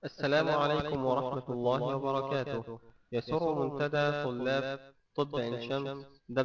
السلام عليكم ورحمة الله وبركاته يسر منتدى طلاب طب عين شمس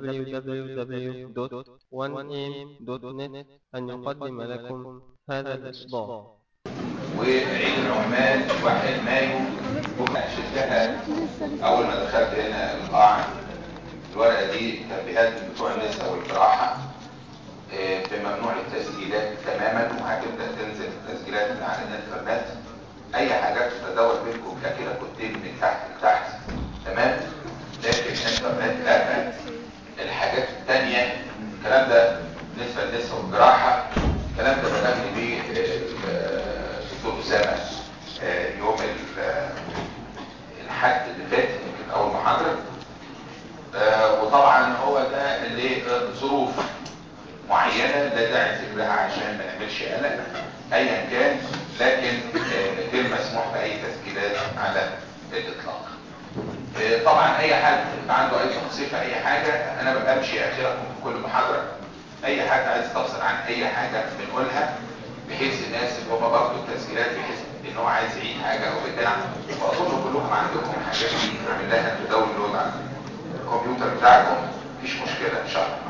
www.1am.net أن يقدم لكم هذا الإصدار وعيد العمال 1 مايو شفتها اول ما دخلت هنا القاعه الورقه دي تنبيهات من بتوع النساء والجراحه آه، بممنوع التسجيلات تماما وهتبدا تنزل تسجيلات من على الانترنت اي حاجات تتداول بينكم كده كنتين من تحت لتحت تمام لكن الانترنت لا الحاجات الثانيه الكلام ده بالنسبه للنساء والجراحه الكلام ده بلغني بيه الدكتور اسامه آه، يوم ال- آه، الحد اللي فات يمكن اول محاضره آه، وطبعا هو ده اللي آه، ظروف معينه لا داعي لها عشان ما نعملش قلق ايا كان لكن آه، غير مسموح باي تسجيلات على الاطلاق آه، طبعا اي حد عنده اي تقصير في اي حاجه انا بمشي اخركم في كل محاضره اي حد عايز يستفسر عن اي حاجه بنقولها بحيث الناس اللي هم برضه التسجيلات بحيث ان هو عايز يعيد حاجه او بتاع واظن كلكم عندكم حاجات دي عامل لها داونلود على الكمبيوتر بتاعكم مفيش مشكله ان شاء الله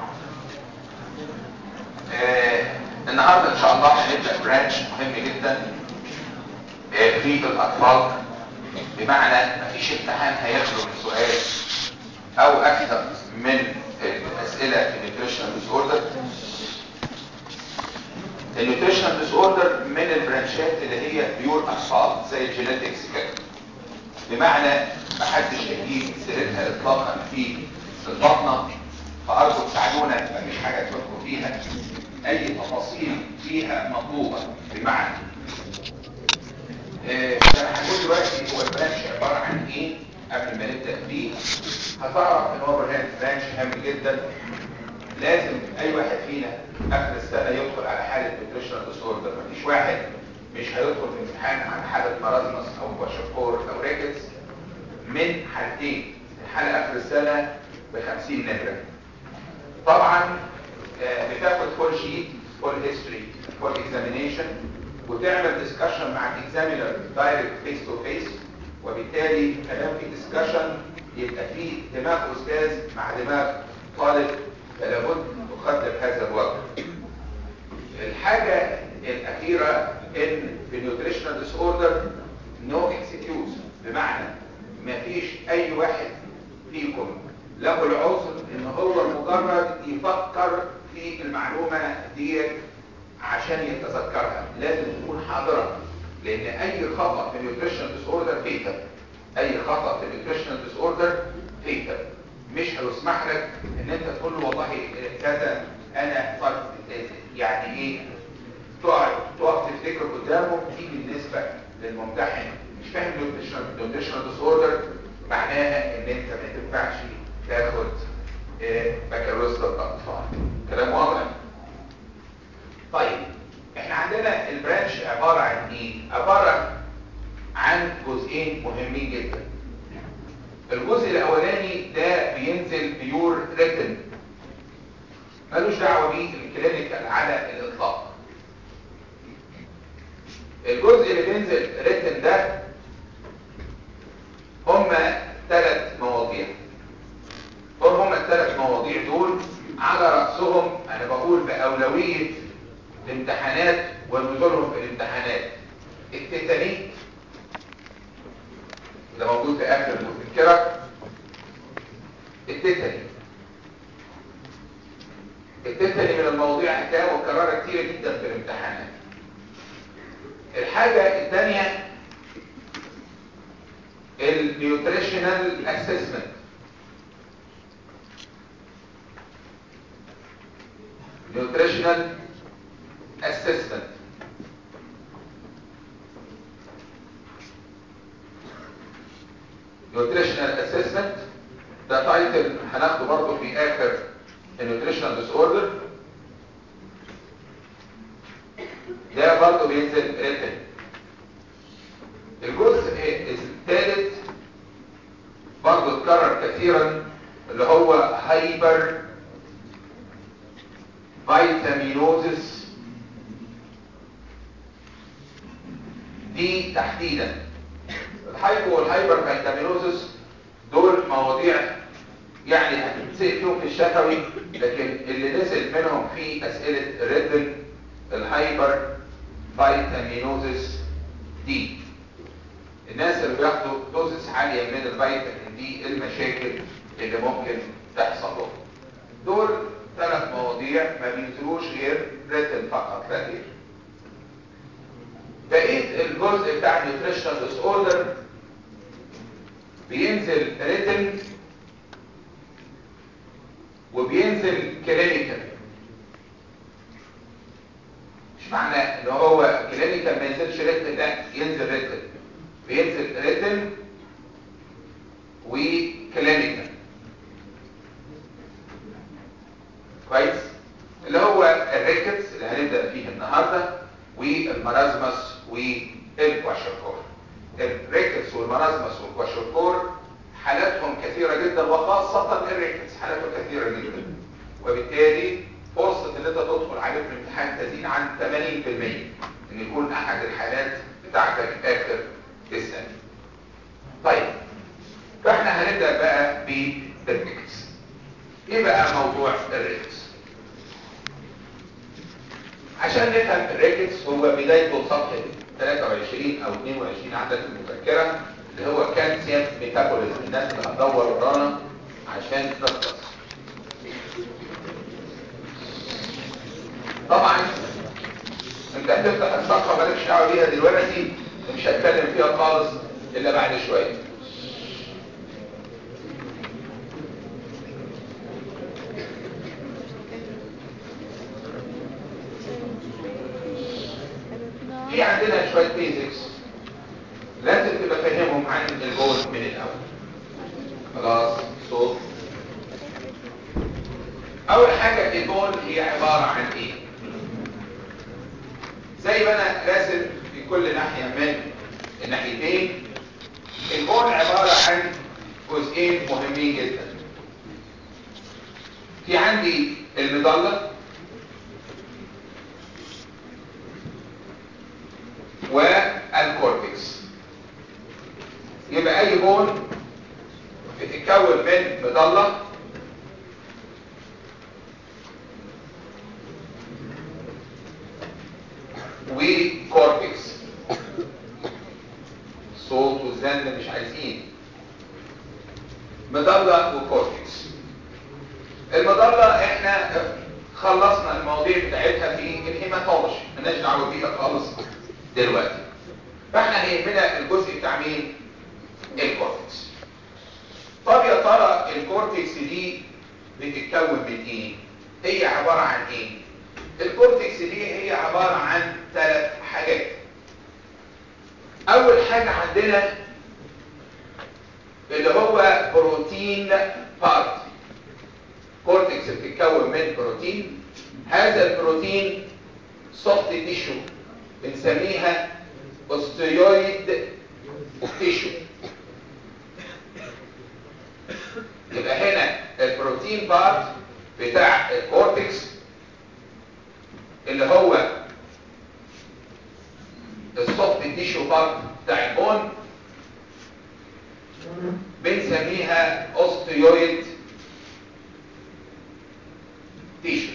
آه النهارده ان شاء الله هنبدا برانش مهم جدا آه في الاطفال بمعنى مفيش امتحان هيخلو من سؤال او اكثر من الاسئله في النيوتريشنال ديس اوردر النيوتريشنال ديس اوردر من البرانشات اللي هي بيور اطفال زي الجينيتكس كده بمعنى ما حدش هيجيب سيرتها اطلاقا في البطنه فارجو تساعدونا مفيش حاجه تفكروا فيها اي تفاصيل فيها مطلوبه بمعنى آه، زي ما هنقول دلوقتي هو البرانش عباره عن ايه قبل ما نبدا فيه هتعرف ان هو برانش برانش هام جدا لازم اي واحد فينا اخر السنه يدخل على حاله نيوتريشنال ديس اوردر مفيش واحد مش هيدخل في امتحان عن حاله مرضنس او كواشكور او ريكتس من حالتين الحاله اخر السنه ب 50 نمره طبعا آه، بتاخد فول شيت فول هيستوري فول اكزامينيشن وتعمل ديسكشن مع الاكزامينر دايركت فيس تو فيس وبالتالي كلام في ديسكشن يبقى فيه دماغ استاذ مع دماغ طالب فلا بد تقدم هذا الوضع الحاجه الاخيره ان في نيوتريشنال ديس اوردر نو اكسكيوز بمعنى ما فيش اي واحد فيكم له العذر ان هو مجرد يفكر في المعلومه ديت عشان يتذكرها لازم تكون حاضره لان اي خطا في النيوتريشنال ديس اوردر فيتال اي خطا في النيوتريشنال ديس اوردر فيتال مش هيسمح لك ان انت تقول له والله كذا انا طب يعني ايه تقعد تقف تفتكر قدامه دي بالنسبه للممتحن مش فاهم النيوتريشنال ديس اوردر معناها ان انت ما تنفعش تاخد آه، بكالوريوس الاطفال كلام واضح طيب احنا عندنا البرانش عباره عن ايه عباره عن جزئين مهمين جدا الجزء الاولاني ده بينزل بيور ريتن ملوش دعوه بيه الكلينيكال على الاطلاق الجزء اللي بينزل ريتن ده هما ثلاث مواضيع هم هم الثلاث مواضيع دول على رأسهم انا بقول بأولوية الامتحانات ونزولهم في الامتحانات التيتانيك ده موجود في اخر المذكرة التيتاني التيتاني من المواضيع ده وكررها كتير جدا في الامتحانات الحاجة الثانية النيوتريشنال اسسمنت nutritional assessment nutritional assessment ده تايتل هناخده برضه في اخر النيوتريشنال ديس اوردر ده برضه بينزل ريتن الجزء الثالث برضه اتكرر كثيرا اللي هو هايبر فيتامينوزس دي تحديدا الهايبو والهايبر فيتامينوزس دول مواضيع يعني هتتسال فيهم في الشفوي لكن اللي نزل منهم في اسئله ريدل الهايبر فيتامينوزس دي الناس اللي بياخدوا دوزس عاليه من الفيتامين دي المشاكل اللي ممكن تحصل لهم دول ثلاث مواضيع ما بينزلوش غير ريتن فقط لا غير بقيه الجزء بتاع النيوتريشنال ديس اوردر بينزل ريتن وبينزل كلينيكال مش معنى ان هو كلينيكال ما ينزلش ريتن لا ينزل ريتن بينزل ريتن وكلينيكال كويس اللي هو الريكتس اللي هنبدا فيه النهارده والمرازمس والكواشركور الريكتس والمرازمس والكواشركور حالاتهم كثيره جدا وخاصه الريكتس حالاتهم كثيره جدا وبالتالي فرصه ان انت تدخل عليه في الامتحان تزيد عن 80% ان يكون احد الحالات بتاعتك اخر السنه طيب فاحنا هنبدا بقى بالريكتس ايه بقى موضوع الريكتس عشان نفهم الريكتس هو بدايته صفحه 23 او 22 عدد المذكره اللي هو كالسيوم ميتابوليزم الناس اللي هتدور ورانا عشان تخلص طبعا انت هتفتح الصفحه مالكش دعوه بيها دلوقتي ومش هتكلم فيها خالص الا بعد شويه في عندنا شويه بيزكس لازم تبقى فاهمهم عن البول من الاول خلاص صوت اول حاجه البول هي عباره عن ايه زي ما انا راسم في كل ناحيه من الناحيتين البول عباره عن جزئين مهمين جدا في عندي المظله والكورتكس يبقى اي بون بتتكون من مظله وكورتكس صوت والزن مش عايزين مظله وكورتكس المظله احنا خلصنا المواضيع بتاعتها في الهيماتولوجي مالناش دعوه بيها خالص دلوقتي فاحنا هيهمنا الجزء بتاع مين الكورتكس طب يا ترى الكورتكس دي بتتكون من ايه هي عباره عن ايه الكورتكس دي هي عباره عن ثلاث حاجات اول حاجه عندنا اللي هو بروتين بارت كورتكس بتتكون من بروتين هذا البروتين سوفت تيشو بنسميها اوستيويد تيشو يبقى هنا البروتين بارت بتاع الكورتكس اللي هو السوفت تيشو بارت بتاع البون بنسميها اوستيويد تيشو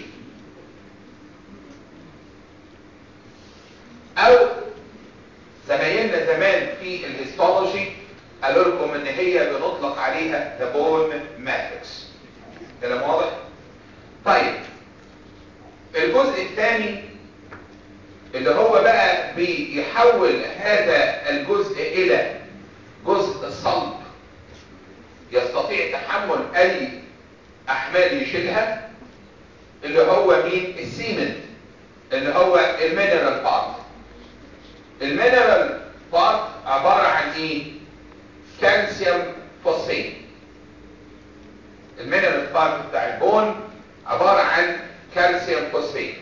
او زمايلنا زمان في الهيستولوجي قالوا لكم ان هي بنطلق عليها ذا بون ماتريكس كلام واضح طيب الجزء الثاني اللي هو بقى بيحول هذا الجزء الى جزء صلب يستطيع تحمل اي احمال يشيلها اللي هو مين السيمنت اللي هو المينرال بارت المينرال بارت عبارة عن ايه كالسيوم فوسفيت المينرال بارت بتاع البون عبارة عن كالسيوم فوسفيت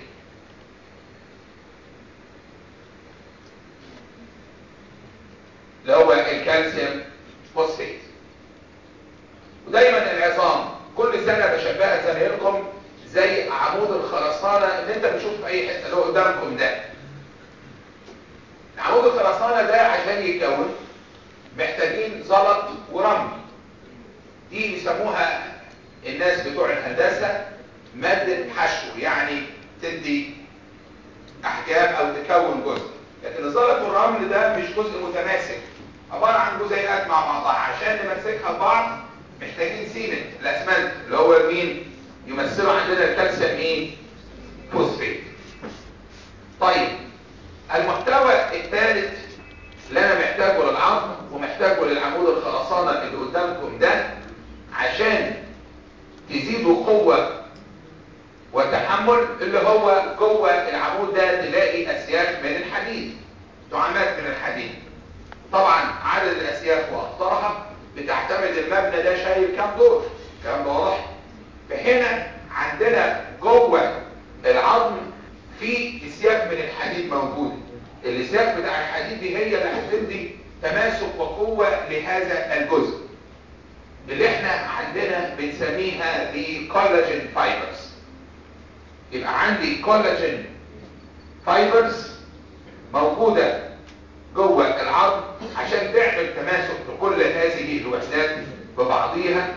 اللي هو الكالسيوم فوسفيت ودايما العظام كل سنة بشبهها زمايلكم زي عمود الخرسانة اللي انت بتشوف في اي حتة اللي هو قدامكم ده عمود الخرسانة ده عشان يتكون محتاجين زلط ورمل دي بيسموها الناس بتوع الهندسة مادة حشو يعني تدي احجام او تكون جزء لكن الزلط والرمل ده مش جزء متماسك عبارة عن جزيئات مع بعضها عشان نمسكها ببعض محتاجين سيمنت الاسمنت اللي هو مين يمثلوا عندنا الكالسيوم ايه فوسفيت طيب المحتوى الثالث اللي انا محتاجه للعظم ومحتاجه للعمود الخرسانة اللي قدامكم ده عشان تزيدوا قوة وتحمل اللي هو جوه العمود ده تلاقي اسياخ من الحديد دعامات من الحديد طبعا عدد الاسياخ واخطارها بتعتمد المبنى ده شايل كام دور كام واضح فهنا عندنا جوه العظم في اسياخ من الحديد موجوده الاسياخ بتاع الحديد دي هي اللي هتدي تماسك وقوه لهذا الجزء اللي احنا عندنا بنسميها دي كولاجين فايبرز يبقى عندي كولاجين فايبرز موجودة جوه العظم عشان تعمل تماسك لكل هذه الوحدات ببعضيها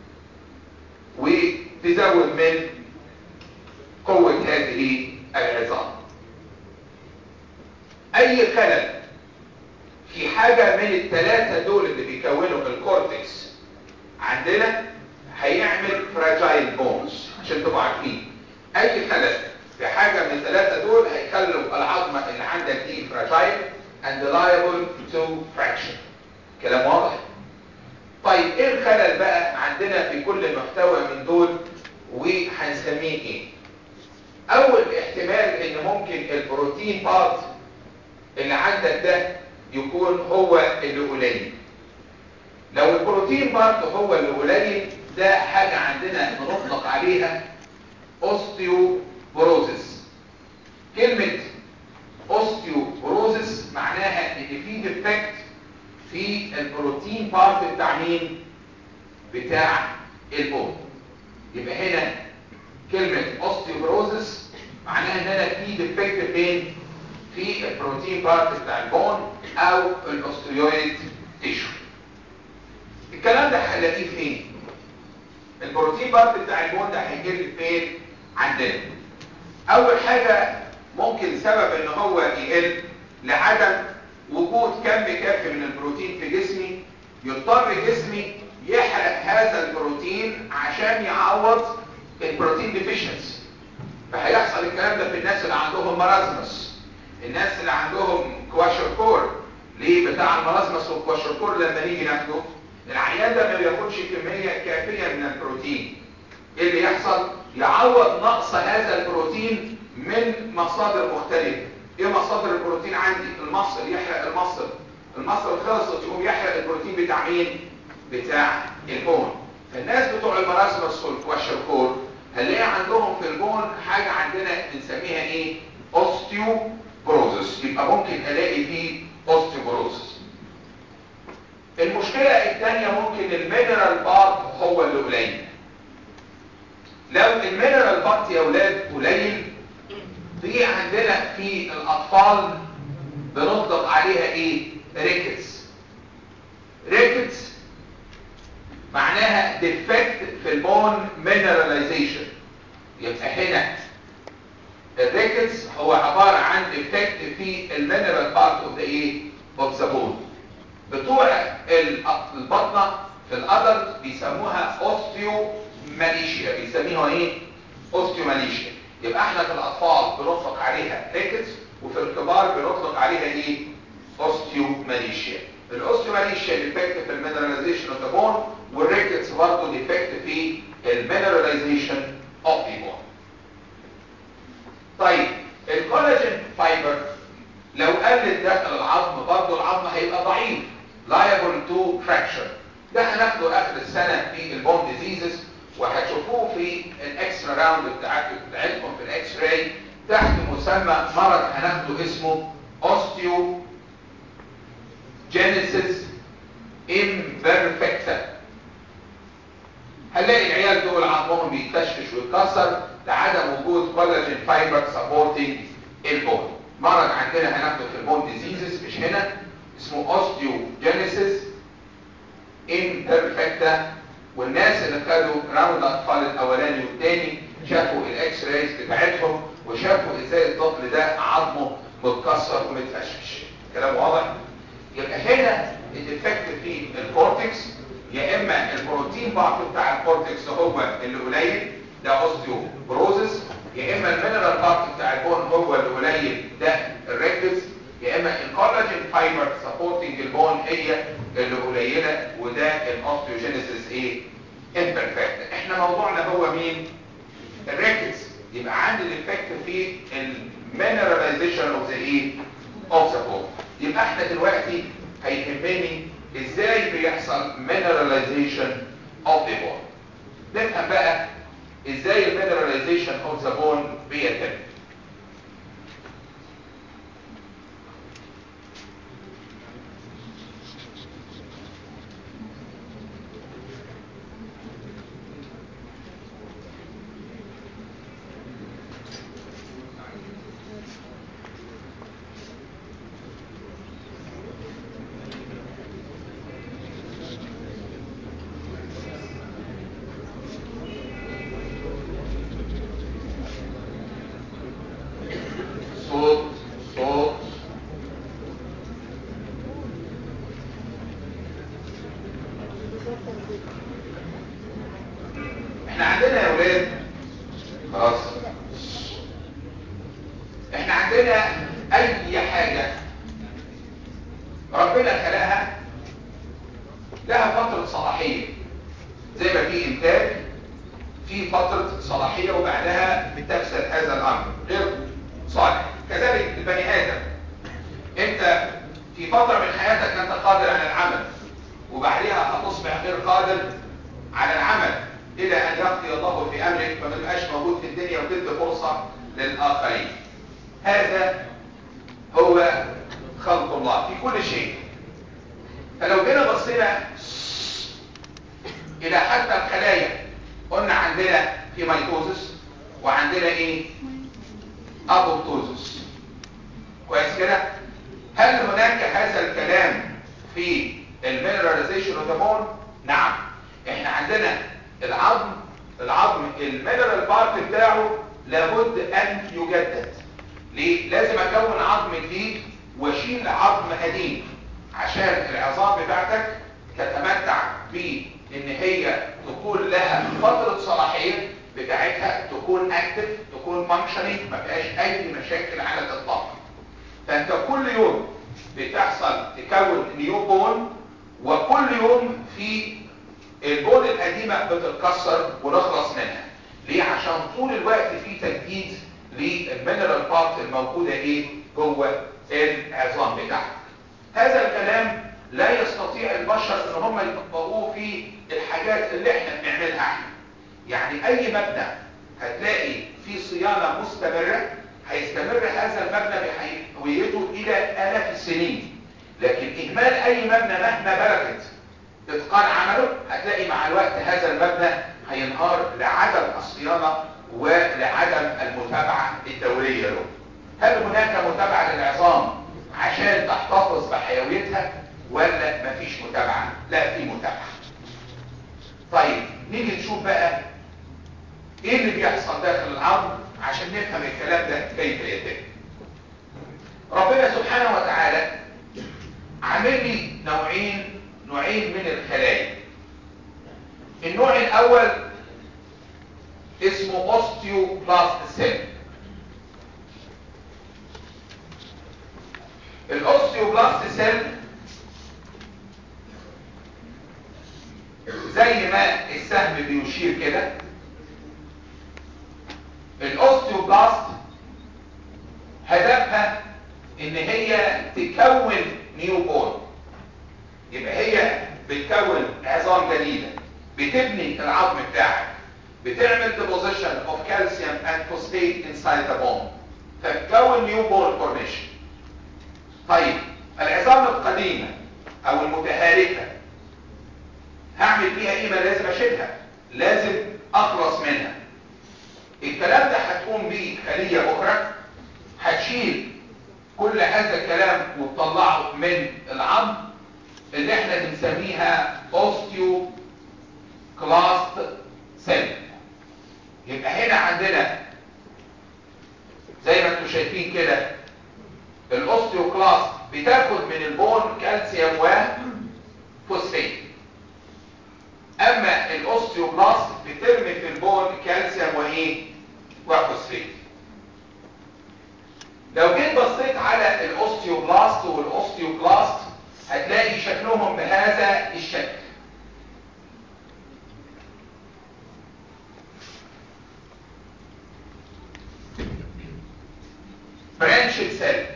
وتزود من قوة هذه العظام اي خلل في حاجة من الثلاثة دول اللي بيكونوا الكورتكس عندنا هيعمل فراجايل بونز عشان تبقوا عارفين اي خلل في حاجة من الثلاثة دول هيخلوا العظمة اللي عندك دي فراجايل and liable to fraction كلام واضح طيب ايه الخلل بقى عندنا في كل محتوى من دول وهنسميه ايه اول احتمال ان ممكن البروتين بارت اللي عندك ده يكون هو اللي قليل لو البروتين بارت هو اللي قليل ده حاجة عندنا بنطلق عليها اوستيوبروزس كلمة اوستيوبروزس معناها ان في ديفكت في البروتين بارت بتاع مين بتاع البون يبقى هنا كلمة اوستيوبروزس معناها ان انا في ديفكت فين في البروتين بارت بتاع البون او الاوستيويد تيشو الكلام ده هنلاقيه فين البروتين بارت بتاع البون ده هيجي فين عندنا اول حاجة ممكن سبب ان هو يقل لعدم وجود كم كافي من البروتين في جسمي يضطر جسمي يحرق هذا البروتين عشان يعوض البروتين ديفيشنسي فهيحصل الكلام ده في الناس اللي عندهم مرازمس الناس اللي عندهم كواشركور ليه بتاع المرازمس والكواشركور لما نيجي ناخده العيان ده ما بياخدش كمية كافية من البروتين ايه اللي يحصل يعوض نقص هذا البروتين من مصادر مختلفة ايه مصادر البروتين عندي المصل يحرق المصل المصل خلصت يقوم يحرق البروتين بتاع مين بتاع البون فالناس بتوع المراسمس والكواشركور هنلاقي عندهم في البون حاجة عندنا بنسميها ايه اوستيوبروزس يبقى ممكن الاقي فيه اوستيوبروزس المشكلة الثانية ممكن المينرال بارت هو اللي قليل لو المينرال بارت يا اولاد قليل دي عندنا في الاطفال بنطلق عليها ايه ريكتس ريكتس معناها ديفكت في البون مينراليزيشن يبقى هنا الريكتس هو عبارة عن ديفكت في المينرال بارت اوف ذا ايه اوف ذا بون بتوع البطنة في الادلت بيسموها اوستيوماليشيا بيسميها ايه اوستيوماليشيا يبقى احنا في الاطفال بنطلق عليها ريكتس وفي الكبار بنطلق عليها ايه اوستيوماليشيا الاوستيوماليشيا ديفكت في المينراليزيشن اوف ذا بون والريكتس برضه ديفكت في المينراليزيشن اوف ذا بون طيب الكولاجين فايبر لو قلت داخل العظم برضه العظم هيبقى ضعيف liable to fracture ده هناخده اخر السنة في البون ديزيزز وهتشوفوه في الاكس راوند بتاعتكم بتاعتكم في الاكس راي تحت مسمى مرض هناخده اسمه اوستيو جينيسيس امبرفكتا هنلاقي العيال دول عظمهم بيتفشفش ويتكسر لعدم وجود كولاجين فايبر سبورتنج البون مرض عندنا هناخده في البون ديزيزز مش هنا اسمه اوستيو جينيسيس امبرفكتا والناس اللي خدوا راوند الاطفال الاولاني والثاني شافوا الاكس رايز بتاعتهم وشافوا ازاي الطفل ده عظمه متكسر ومتفشفش كلام واضح يبقى هنا الديفكت في الكورتكس يا اما البروتين بارت بتاع الكورتكس هو اللي قليل ده اوستيوبروزس يا اما المينرال بارت بتاع البون هو اللي قليل ده الريكتس يا اما الكولاجين فايبر سبورتنج البون هي اللي قليله وده الاوستيوجينيسيس ايه امبرفكت احنا موضوعنا هو مين الريكتس يبقى عندي الافكت في المينراليزيشن اوف ذا ايه اوف ذا بون يبقى احنا دلوقتي هيهمني ازاي بيحصل mineralization of the bone نفهم بقى ازاي المينراليزيشن اوف ذا بون بيتم صوت صوت احنا عندنا يا ولاد خلاص احنا عندنا اي حاجة ربنا خلقها لها فترة صلاحية زي ما في انتاج في فترة صلاحية وبعدها بتفسد هذا الامر غير صالح كذلك البني ادم انت في فترة من حياتك انت قادر على العمل وبعدها هتصبح غير قادر على العمل الى ان يقضي الله في امرك فما تبقاش موجود في الدنيا وتدي فرصة للاخرين هذا هو خلق الله في كل شيء فلو جينا بصينا الى حتى الخلايا قلنا عندنا في ميتوزس وعندنا ايه ابوبتوزس كويس كده هل هناك هذا الكلام في المينراليزيشن اوف ذا بون نعم احنا عندنا العظم العظم المينرال بارت بتاعه لابد ان يجدد ليه لازم اكون عظم جديد واشيل عظم قديم عشان العظام بتاعتك تتمتع بان هي تكون لها فتره صلاحيه بتاعتها تكون اكتف تكون فانكشنينج ما فيهاش اي مشاكل على الاطلاق فانت كل يوم بتحصل تكون نيو بون وكل يوم في البون القديمه بتتكسر ونخلص منها ليه عشان طول الوقت في تجديد للمينرال بارت الموجوده ايه جوه العظام بتاعتك هذا الكلام لا يستطيع البشر ان هم يطبقوه في الحاجات اللي احنا بنعملها احنا يعني اي مبنى هتلاقي في صيانة مستمرة هيستمر هذا المبنى بحيويته الى الاف السنين لكن اهمال اي مبنى مهما بلغت اتقان عمله هتلاقي مع الوقت هذا المبنى هينهار لعدم الصيانة ولعدم المتابعة الدورية له هل هناك متابعة للعظام عشان تحتفظ بحيويتها ولا مفيش متابعة لا في متابعة طيب نيجي نشوف بقى ايه اللي بيحصل داخل العظم عشان نفهم الكلام ده كيف يتم ربنا سبحانه وتعالى عامل لي نوعين نوعين من الخلايا النوع الاول اسمه اوستيوبلاست سيل الاوستيوبلاست سيل زي ما السهم بيشير كده الاوستيوبلاست هدفها ان هي تكون نيو بون يبقى هي بتكون عظام جديدة بتبني العظم بتاعك بتعمل deposition of calcium and phosphate inside the bone فتكون نيو بون فورميشن طيب العظام القديمة او المتهالكة هعمل بيها ايه ما لازم اشيلها لازم اخلص منها الكلام ده هتقوم بيه خلية اخرى هتشيل كل هذا الكلام وتطلعه من العظم اللي احنا بنسميها اوستيو شكلهم بهذا الشكل برانشد سيل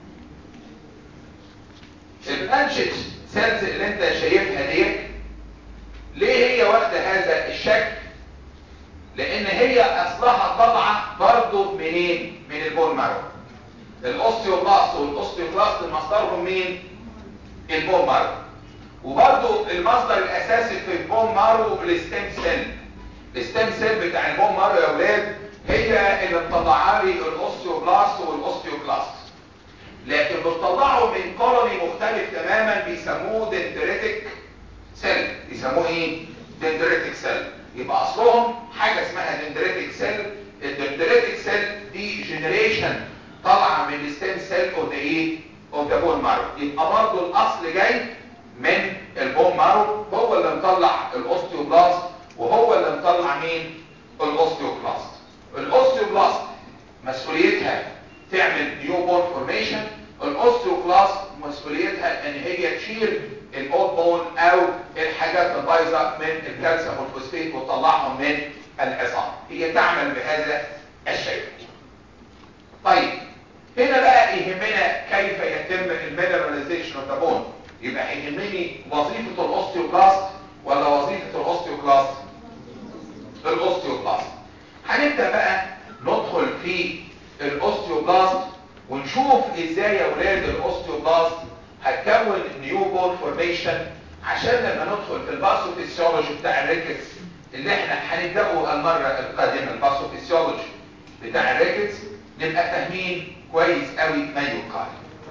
البرانشد سيلز اللي انت شايفها دي ليه هي واخده هذا الشكل لان هي اصلها طالعه برضه منين من البون مارو الاوستيوبلاست والاوستيوكلاست مصدرهم مين البون مارو وبرضه المصدر الاساسي في البون مارو الستيم سيل الستيم سيل بتاع البون مارو يا اولاد هي اللي مطلعها لي الاوستيوبلاست والاوستيوكلاست لكن بتطلعه من كولوني مختلف تماما بيسموه دندريتك سيل بيسموه ايه دندريتك سيل يبقى اصلهم حاجه اسمها دندريتك سيل الدندريتك سيل دي جنريشن طالعه من الستيم سيل او ده ايه او ده بون مارو يبقى برضه الاصل جاي من البون مارو هو اللي مطلع الاوستيوبلاست وهو اللي مطلع مين الاوستيوكلاست الاوستيوبلاست مسؤوليتها تعمل نيو بون فورميشن الاوستيوكلاست مسؤوليتها ان هي تشيل الاولد بون او الحاجات البايظه من الكالسيوم والفوسفيت وتطلعهم من العظام هي تعمل بهذا الشكل طيب هنا بقى يهمنا كيف يتم المينراليزيشن اوف ذا بون يبقى هيهمني وظيفه الاوستيوبلاست ولا وظيفه الاوستيوكلاست الاوستيوبلاست هنبدا بقى ندخل في الاوستيوبلاست ونشوف ازاي يا اولاد الاوستيوبلاست هتكون نيو بون فورميشن عشان لما ندخل في الباثوفيسيولوجي بتاع الريكتس اللي احنا هنبداه المره القادمه الباثوفيسيولوجي بتاع الريكتس نبقى فاهمين كويس قوي ما يقال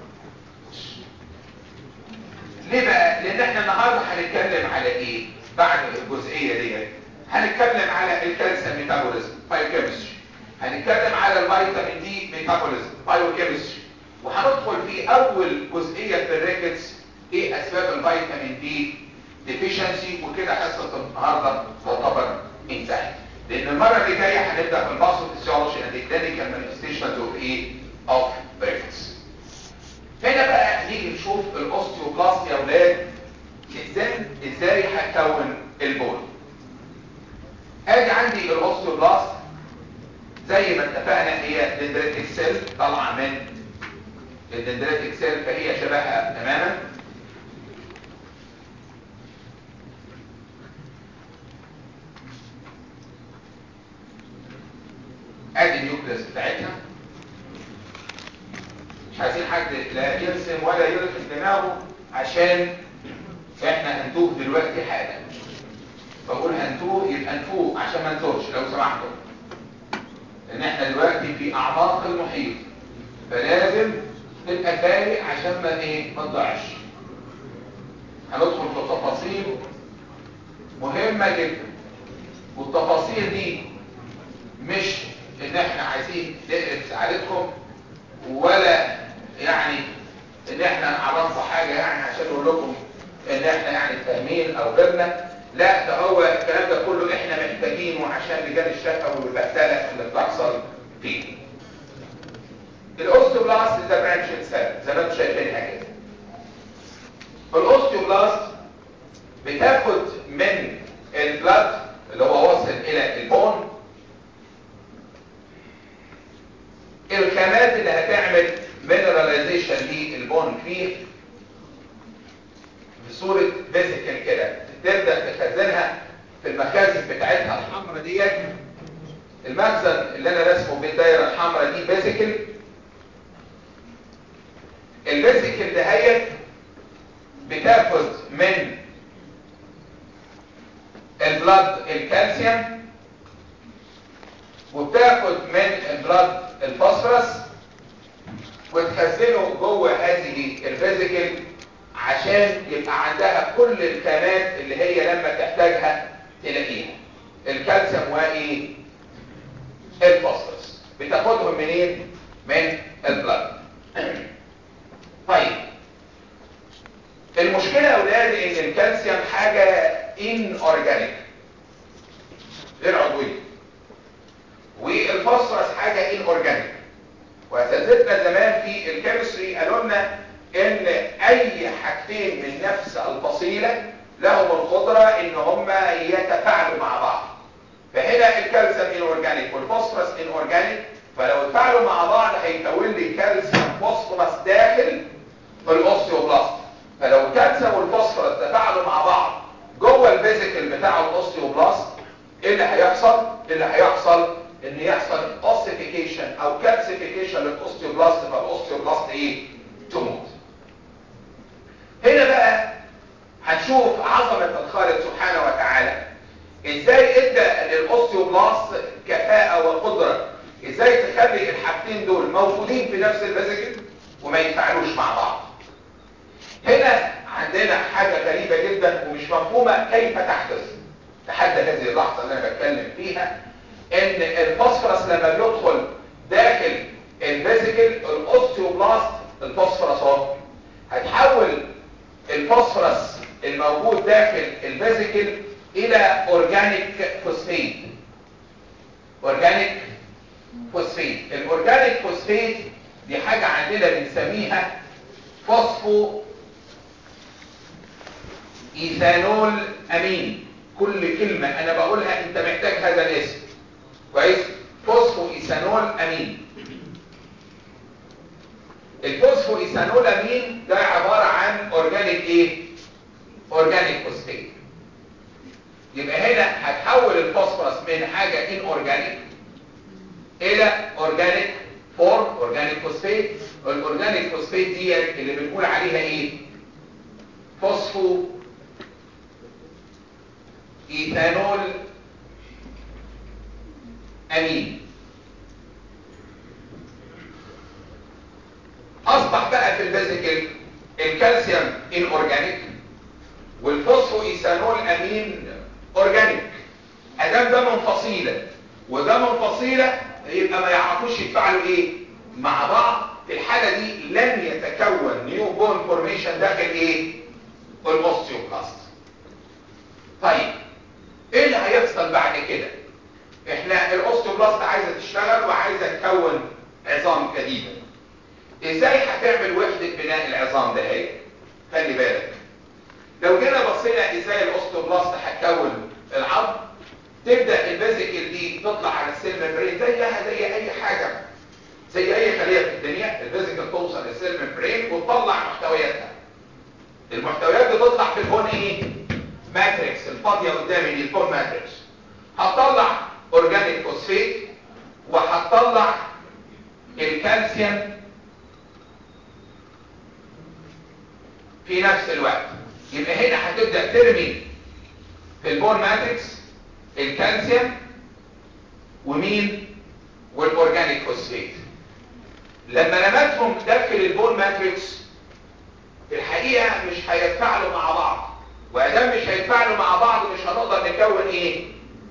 ليه بقى لان احنا النهارده هنتكلم على ايه بعد الجزئيه دي هنتكلم على الكالسيوم ميتابوليزم بايوكيمستري هنتكلم على الفيتامين دي ميتابوليزم بايوكيمستري وهندخل في اول جزئيه في الريكتس ايه اسباب الفيتامين دي ديفيشنسي وكده حصه النهارده تعتبر انتهت لان المره اللي جايه هنبدا في الباثوفيسيولوجي اند كلينيكال مانيفستيشنز اوف ايه اوف ريكتس هنا بقى نيجي نشوف الاوستيوبلاست يا اولاد ازاي ازاي هتكون البون ادي عندي الاوستيوبلاست زي ما اتفقنا هي دندريتك سيل طالعه من الدندريتك سيل فهي شبهها تماما ادي النيوكليس بتاعتها مش عايزين حد لا يرسم ولا يلقي دماغه عشان احنا هنتوه دلوقتي حالا بقول هنتوه يبقى نفوق عشان ما نتوهش لو سمحتوا ان احنا دلوقتي في اعماق المحيط فلازم تبقى فارق عشان ما ايه ما تضيعش هندخل في تفاصيل مهمه جدا والتفاصيل دي مش ان احنا عايزين نقرب سعادتكم ولا يعني ان احنا نعرفكم حاجه يعني عشان نقول لكم ان احنا يعني فاهمين او غيرنا لا ده هو الكلام ده كله احنا محتاجينه عشان لجان الشقه والبهدله اللي بتحصل فيه الاوستيوبلاست ده برانش سيل زي ما انتم شايفينها كده الاوستيوبلاست بتاخد من البلاد اللي هو واصل الى البون الخامات اللي هتعمل مينراليزيشن للبون فيه بصورة فيزيكال كده تبدأ تخزنها في المخازن بتاعتها الحمراء ديت المخزن اللي انا رسمه بالدايره الحمراء دي فيزيكال الفيزيكال دهيت بتاخد من البلاد الكالسيوم وبتاخد من البلاد الفوسفورس وتخزنه جوه هذه الفيزيكال عشان يبقى عندها كل الخامات اللي هي لما تحتاجها تلاقيها الكالسيوم وايه الفوسفورس بتاخدهم منين من البلد طيب المشكلة يا اولاد ان الكالسيوم حاجة ان اورجانيك غير عضوية والفوسفورس حاجة ان اورجانيك واساتذتنا زمان في الكيمستري قالوا لنا ان اي حاجتين من نفس الفصيلة لهم القدرة ان هم يتفاعلوا مع بعض فهنا الكالسيوم ان اورجانيك والفوسفورس ان اورجانيك فلو اتفاعلوا مع بعض هيكون لي كالسيوم فوسفورس داخل في الاوستيوبلاست فلو الكالسيوم والفوسفورس تفاعلوا مع بعض جوه الفيزيكال بتاع الاوستيوبلاست ايه اللي هيحصل اللي هيحصل ان يحصل اوسيفيكيشن او كالسيفيكيشن للاوستيوبلاست فالاوستيوبلاست ايه تموت هنا بقى هنشوف عظمة الخالق سبحانه وتعالى ازاي ادى للاوستيوبلاست كفاءة وقدرة ازاي تخلي الحاجتين دول موجودين في نفس الفيزيكال وما يتفاعلوش مع بعض هنا عندنا حاجة غريبة جدا ومش مفهومة كيف تحدث لحد هذه اللحظة اللي انا بتكلم فيها ان الفوسفورس لما بيدخل داخل الفيزيكال الاوستيوبلاست الفوسفورس اهو هتحول الفوسفورس الموجود داخل الفيزيكال الى اورجانيك فوسفيت اورجانيك فوسفيت الاورجانيك فوسفيت دي حاجة عندنا بنسميها فوسفو ايثانول امين كل كلمة انا بقولها انت محتاج هذا الاسم كويس فوسفو ايثانول امين الفوسفو ايثانول امين ده عبارة عن اورجانيك ايه اورجانيك فوسفيت يبقى هنا هتحول الفوسفورس من حاجة ان اورجانيك الى اورجانيك فورم اورجانيك فوسفيت الاورجانيك فوسفيت دي اللي بنقول عليها ايه فوسفو ايثانول امين اصبح بقى في الفيزيكال الكالسيوم ان اورجانيك والفوسفو ايثانول امين اورجانيك ادام ده من فصيله وده من فصيله يبقى ما يعرفوش يتفاعلوا ايه مع بعض في الحاله دي لن يتكون نيو بون فورميشن داخل ايه الاوستيوبلاست طيب ايه اللي هيحصل بعد كده احنا الاوستيوبلاست عايزه تشتغل وعايزه تكون عظام جديده ازاي هتعمل وحده بناء العظام ده هي خلي بالك لو جينا بصينا ازاي الاوستيوبلاست هتكون العظم تبدا الفيزيكال دي تطلع على السيل ممبرين زيها زي اي حاجه زي اي خليه في الدنيا الفيزيكال توصل للسيل ممبرين وتطلع محتوياتها المحتويات دي تطلع في البون ايه ماتريكس الفاضيه قدامي دي البون ماتريكس هتطلع اورجانيك فوسفيت وهتطلع الكالسيوم في نفس الوقت يبقى هنا هتبدا ترمي في البون ماتريكس الكالسيوم ومين والاورجانيك فوسفيت لما رمتهم داخل البون ماتريكس في الحقيقه مش هيتفاعلوا مع بعض وادام مش هيتفاعلوا مع بعض مش هنقدر نكون ايه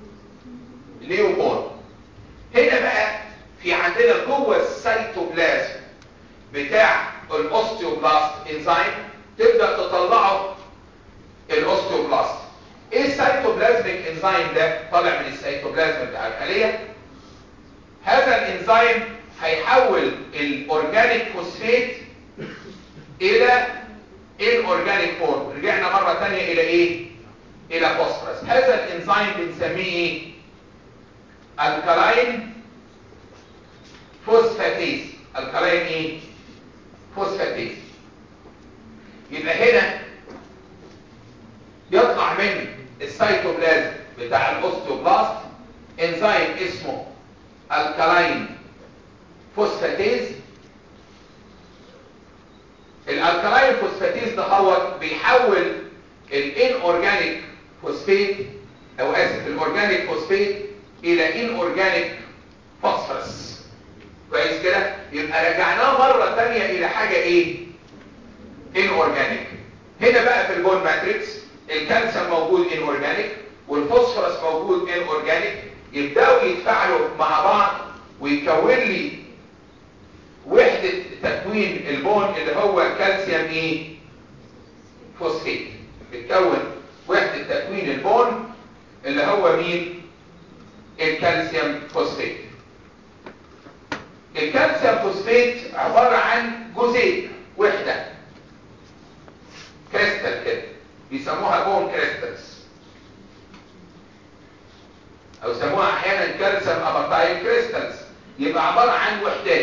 نيوبون هنا بقى في عندنا جوه السيتوبلازم بتاع الاوستيوبلاست انزيم تبدا تطلعه الاوستيوبلاست ايه السيتوبلازميك انزيم ده طالع من السيتوبلازم بتاع الخليه هذا الانزيم هيحول الاورجانيك فوسفيت الى الاورجانيك فورم رجعنا مره ثانيه الى ايه الى فوسفورس هذا الانزيم بنسميه ايه الكلاين فوسفاتيز الكلاين ايه فوسفاتيز يبقى هنا يطلع من السيتوبلازم بتاع الاوستيوبلاست انزيم اسمه الكلاين فوسفاتيز الالكلاين فوسفاتيز ده هو بيحول الان اورجانيك فوسفيت او اسف الاورجانيك فوسفيت الى ان اورجانيك فوسفورس كويس كده يبقى رجعناه مره ثانيه الى حاجه ايه ان اورجانيك هنا بقى في البون ماتريكس الكالسيوم موجود ان اورجانيك والفوسفورس موجود ان اورجانيك يبداوا يتفاعلوا مع بعض ويكون لي وحدة تكوين البون اللي هو كالسيوم ايه فوسفيت بتكون وحدة تكوين البون اللي هو مين الكالسيوم فوسفيت الكالسيوم فوسفيت عبارة عن جزيء وحدة كريستال كده بيسموها بون كريستالز او يسموها احيانا كالسيوم اباتايل كريستالز يبقى عباره عن وحدات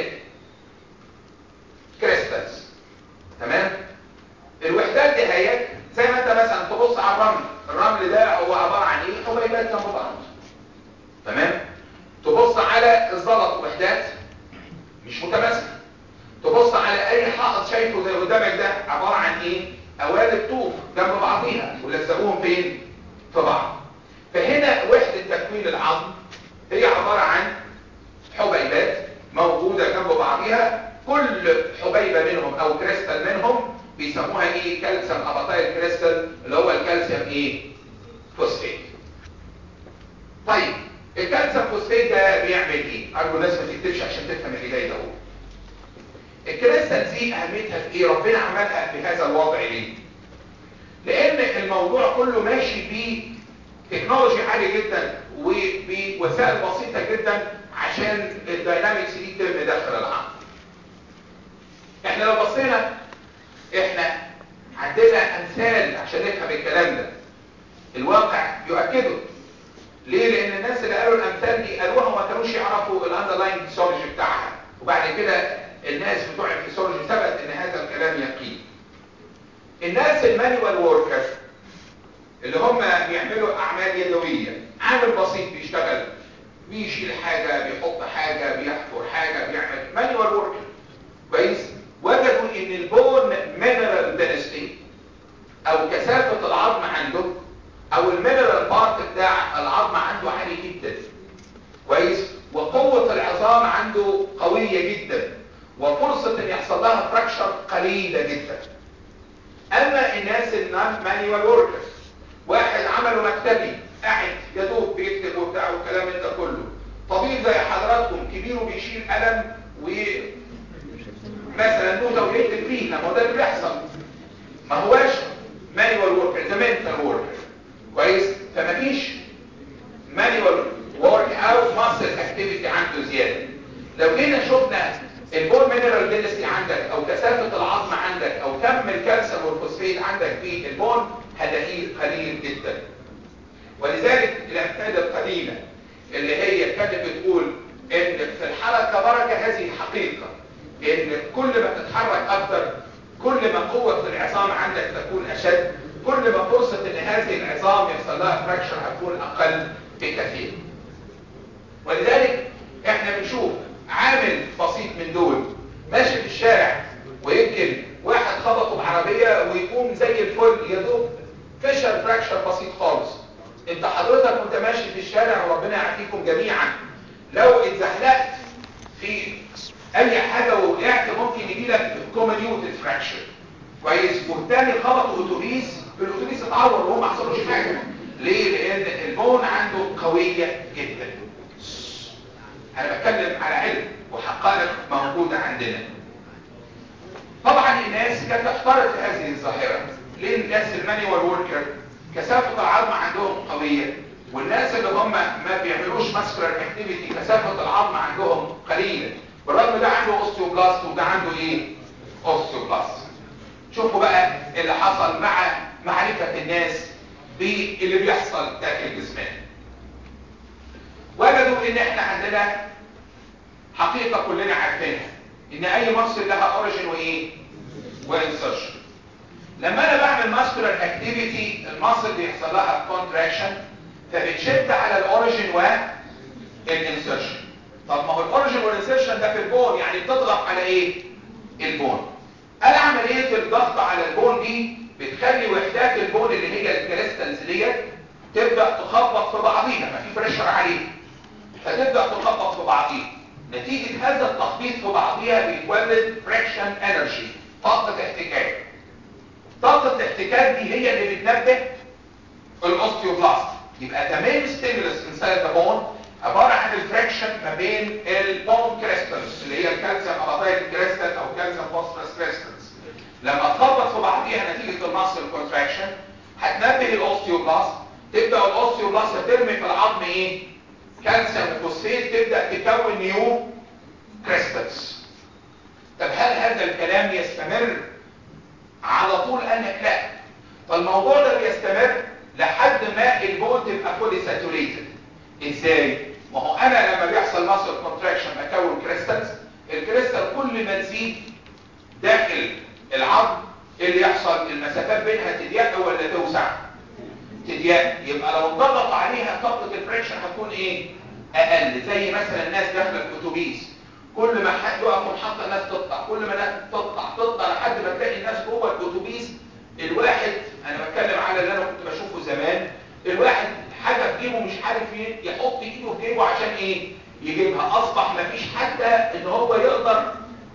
كريستالز تمام الوحدات دي هي زي ما انت مثلا تبص على الرمل الرمل ده هو عباره عن ايه حبيبات جنب بعض تمام تبص على الزلط وحدات مش متماثله تبص على اي حائط شايفه زي قدامك ده عباره عن ايه قوالب طوف جنب بعضيها ولزقوهم فين في بعض فهنا وحده تكوين العظم هي عباره عن حبيبات موجوده جنب بعضيها كل حبيبه منهم او كريستال منهم بيسموها ايه كالسيوم اباتايل كريستال اللي هو الكالسيوم ايه فوسفيت طيب الكالسيوم فوسفيت ده بيعمل ايه ارجو الناس ما تكتبش عشان تفهم اللي جاي ده هو الكريستال دي اهميتها في ايه ربنا عملها بهذا الوضع ليه لان الموضوع كله ماشي بتكنولوجي عاليه جدا وبوسائل بسيطه جدا عشان الداينامكس دي تتم داخل العقل احنا لو بصينا احنا عندنا امثال عشان نفهم الكلام ده الواقع يؤكده ليه لان الناس اللي قالوا الامثال دي قالوها وما كانوش يعرفوا الاندرلاين فيسيولوجي بتاعها وبعد كده الناس بتوع الفيسيولوجي ثبت ان هذا الكلام يقين الناس المانيوال وركر اللي هم بيعملوا اعمال يدويه عامل بسيط بيشتغل بيشيل حاجه بيحط حاجه بيحفر حاجه بيعمل مانيوال وركر كويس وجدوا ان البون مينرال دينستي او كثافه العظم عنده او المينرال بارت بتاع العظم عنده عالي جدا كويس وقوه العظام عنده قويه جدا وفرصه ان يحصل لها فراكشر قليله جدا اما الناس النون مانيوال وركرز واحد عمله مكتبي قاعد يا دوب بيكتب وبتاع والكلام ده كله طبيب زي حضراتكم كبير وبيشيل قلم و مثلا نوته ويكتب فيها ما هو ده اللي بيحصل ما هواش مانيوال وركر ده منتال وركر كويس فمفيش مانيوال ورك او ماسل اكتيفيتي عنده زياده لو جينا شفنا البون مينرال دينستي عندك او كثافه العظم عندك او كم الكالسيوم والفوسفيت عندك في البون هتلاقيه قليل جدا ولذلك الامثله القديمه اللي هي كانت بتقول ان في الحركه بركه هذه حقيقه ان كل ما تتحرك اكتر كل ما قوه العظام عندك تكون اشد كل ما فرصه ان هذه العظام يحصل لها فراكشر هتكون اقل بكثير ولذلك احنا بنشوف عامل بسيط من دول ماشي في الشارع ويمكن واحد خبطه بعربيه ويقوم زي الفل يا دوب فشل فراكشر بسيط خالص انت حضرتك وانت ماشي في الشارع وربنا يعافيكم جميعا لو اتزحلقت في اي حاجه ووقعت ممكن يجي لك كومينيوتد فراكشر كويس والتاني خبطه اتوبيس الاتوبيس اتعور وهو ما حصلوش حاجه ليه لان البون عنده قويه جدا انا بتكلم على علم وحقائق موجوده عندنا طبعا الناس كانت تحترق في هذه الظاهره ليه الناس المانيوال وركر كثافه العظم عندهم قويه والناس اللي هم ما بيعملوش ماسكولار اكتيفيتي كثافه العظم عندهم قليله بالرغم ده عنده اوستيوبلاست وده عنده ايه اوستيوبلاست شوفوا بقى اللي حصل مع معرفه الناس باللي بيحصل داخل جسمنا وجدوا ان احنا عندنا حقيقه كلنا عارفينها ان اي مصل لها اوريجين وايه وانسرشن لما انا بعمل ماسكولار اكتيفيتي المصل بيحصل لها كونتراكشن فبتشد على الاوريجين والانسرشن طب ما هو الاوريجين والانسرشن ده في البون يعني بتضغط على ايه البون انا عمليه الضغط على البون دي بتخلي وحدات البون اللي هي الكريستالز ديت تبدا تخبط في بعضيها ما في بريشر عليه فتبدا تخبط في بعضيها نتيجه هذا التخبيط في بعضيها بيتولد فريكشن انرجي طاقه احتكاك طاقه الاحتكاك دي هي اللي بتنبه الاوستيوبلاست يبقى ده مين ستيمولس انسايد ذا بون عباره عن الفريكشن ما بين البون كريستالز اللي هي الكالسيوم اباتايل كريستال او كالسيوم فوسفورس كريستالز لما تخبط في بعضيها نتيجه الماسل كونتراكشن هتنبه الاوستيوبلاست تبدا الاوستيوبلاست ترمي في العظم ايه كالسيوم وفوسفيت تبدا تكون نيو كريستالز طب هل هذا الكلام يستمر على طول قال لك لا فالموضوع ده بيستمر لحد ما البون تبقى فولي ساتوريتد ازاي ما هو انا لما بيحصل ماسل كونتراكشن بكون كريستالز الكريستال كل ما تزيد داخل العظم إيه اللي يحصل المسافات بينها تضيق ولا توسع تضيق يبقى لو انضغط عليها طاقه الفريكشن هتكون ايه اقل زي مثلا الناس داخله الاتوبيس كل ما حد يقف محطه الناس تقطع كل ما الناس تقطع تقطع لحد ما تلاقي الناس جوه الاتوبيس الواحد انا بتكلم على اللي انا كنت بشوفه زمان الواحد حاجه في جيبه مش عارف يحط ايده في جيبه عشان ايه يجيبها اصبح مفيش حتى ان هو يقدر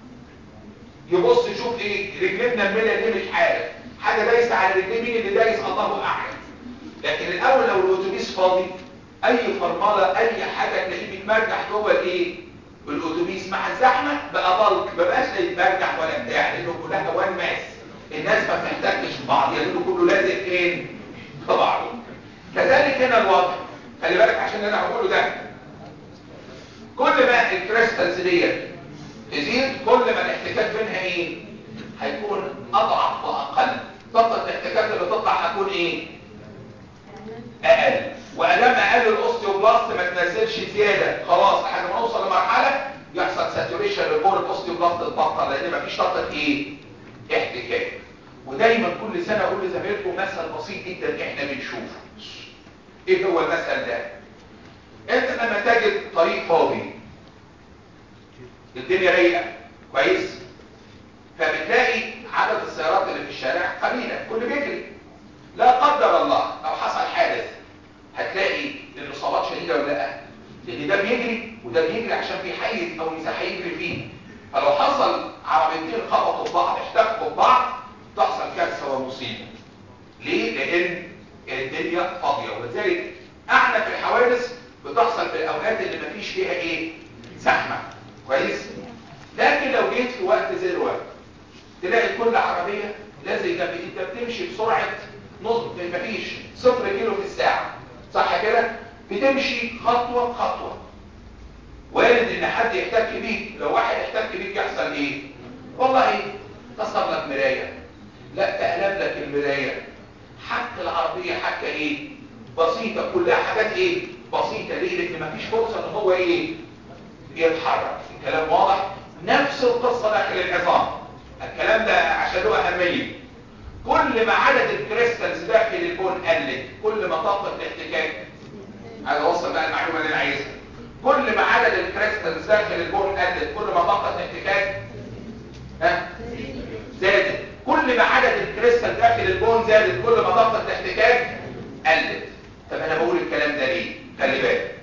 يبص يشوف ايه رجليه منمله ليه مش عارف حاجه دايسه على رجليه مين اللي دايس الله اعلم لكن الاول لو الاتوبيس فاضي اي فرمله اي حاجه تلاقيه بيتمرجح جوه الايه الاتوبيس مع الزحمه بقى بلق ما بقاش لا يتمرجح ولا بتاع لانه كلها وان ماس الناس ما بتحتكش في بعض لانه كله لازق فين في بعضه كذلك هنا الوضع خلي بالك عشان اللي انا هقوله ده كل ما الكريستالز ديت تزيد كل ما الاحتكاك بينها ايه هيكون اضعف واقل طاقه الاحتكاك اللي تطلع هتكون ايه اقل وادام اقل الاوستيوبلاست ما تنزلش زياده خلاص لحد ما نوصل لمرحله يحصل ساتوريشن للبون الاوستيوبلاست تتبطل لان مفيش طاقه ايه احتكاك ودايما كل سنه اقول لزمايلكم مثل بسيط جدا احنا بنشوفه ايه هو المثل ده انت لما تجد طريق فاضي الدنيا رايقه كويس فبتلاقي عدد السيارات اللي في الشارع قليله كل بيجري لا قدر الله لو حصل حادث هتلاقي الاصابات شديده ولا لا لان ده بيجري وده بيجري عشان في حيز او مساحه يجري فيه فلو حصل عربيتين خبطوا في بعض احتكوا في بعض تحصل كارثه ومصيبه ليه لان الدنيا فاضيه ولذلك اعنف الحوادث بتحصل في الاوقات اللي مفيش فيها ايه زحمه كويس لكن لو جيت في وقت زي الوقت تلاقي كل عربيه لازم جنب انت بتمشي بسرعه نص مفيش صفر كيلو في الساعه صح كده بتمشي خطوه خطوه وارد ان حد يحتك بيك لو واحد احتك بيك يحصل ايه والله كسر لك مرايه لا تقلب لك المرايه حك العربيه حكه ايه بسيطه كلها حاجات ايه بسيطه ليه لان مفيش فرصه ان هو ايه يتحرك الكلام واضح نفس القصه داخل العظام الكلام ده عشان له اهميه كل ما عدد الكريستالز داخل البون قلت كل ما طاقه الاحتكاك عايز اوصل بقى المعلومه اللي انا عايزها كل ما عدد الكريستالز داخل البون قلت كل ما طاقه الاحتكاك ها زادت كل ما عدد الكريستال داخل البون زادت كل ما طاقه الاحتكاك قلت طب انا بقول الكلام ده ليه خلي بالك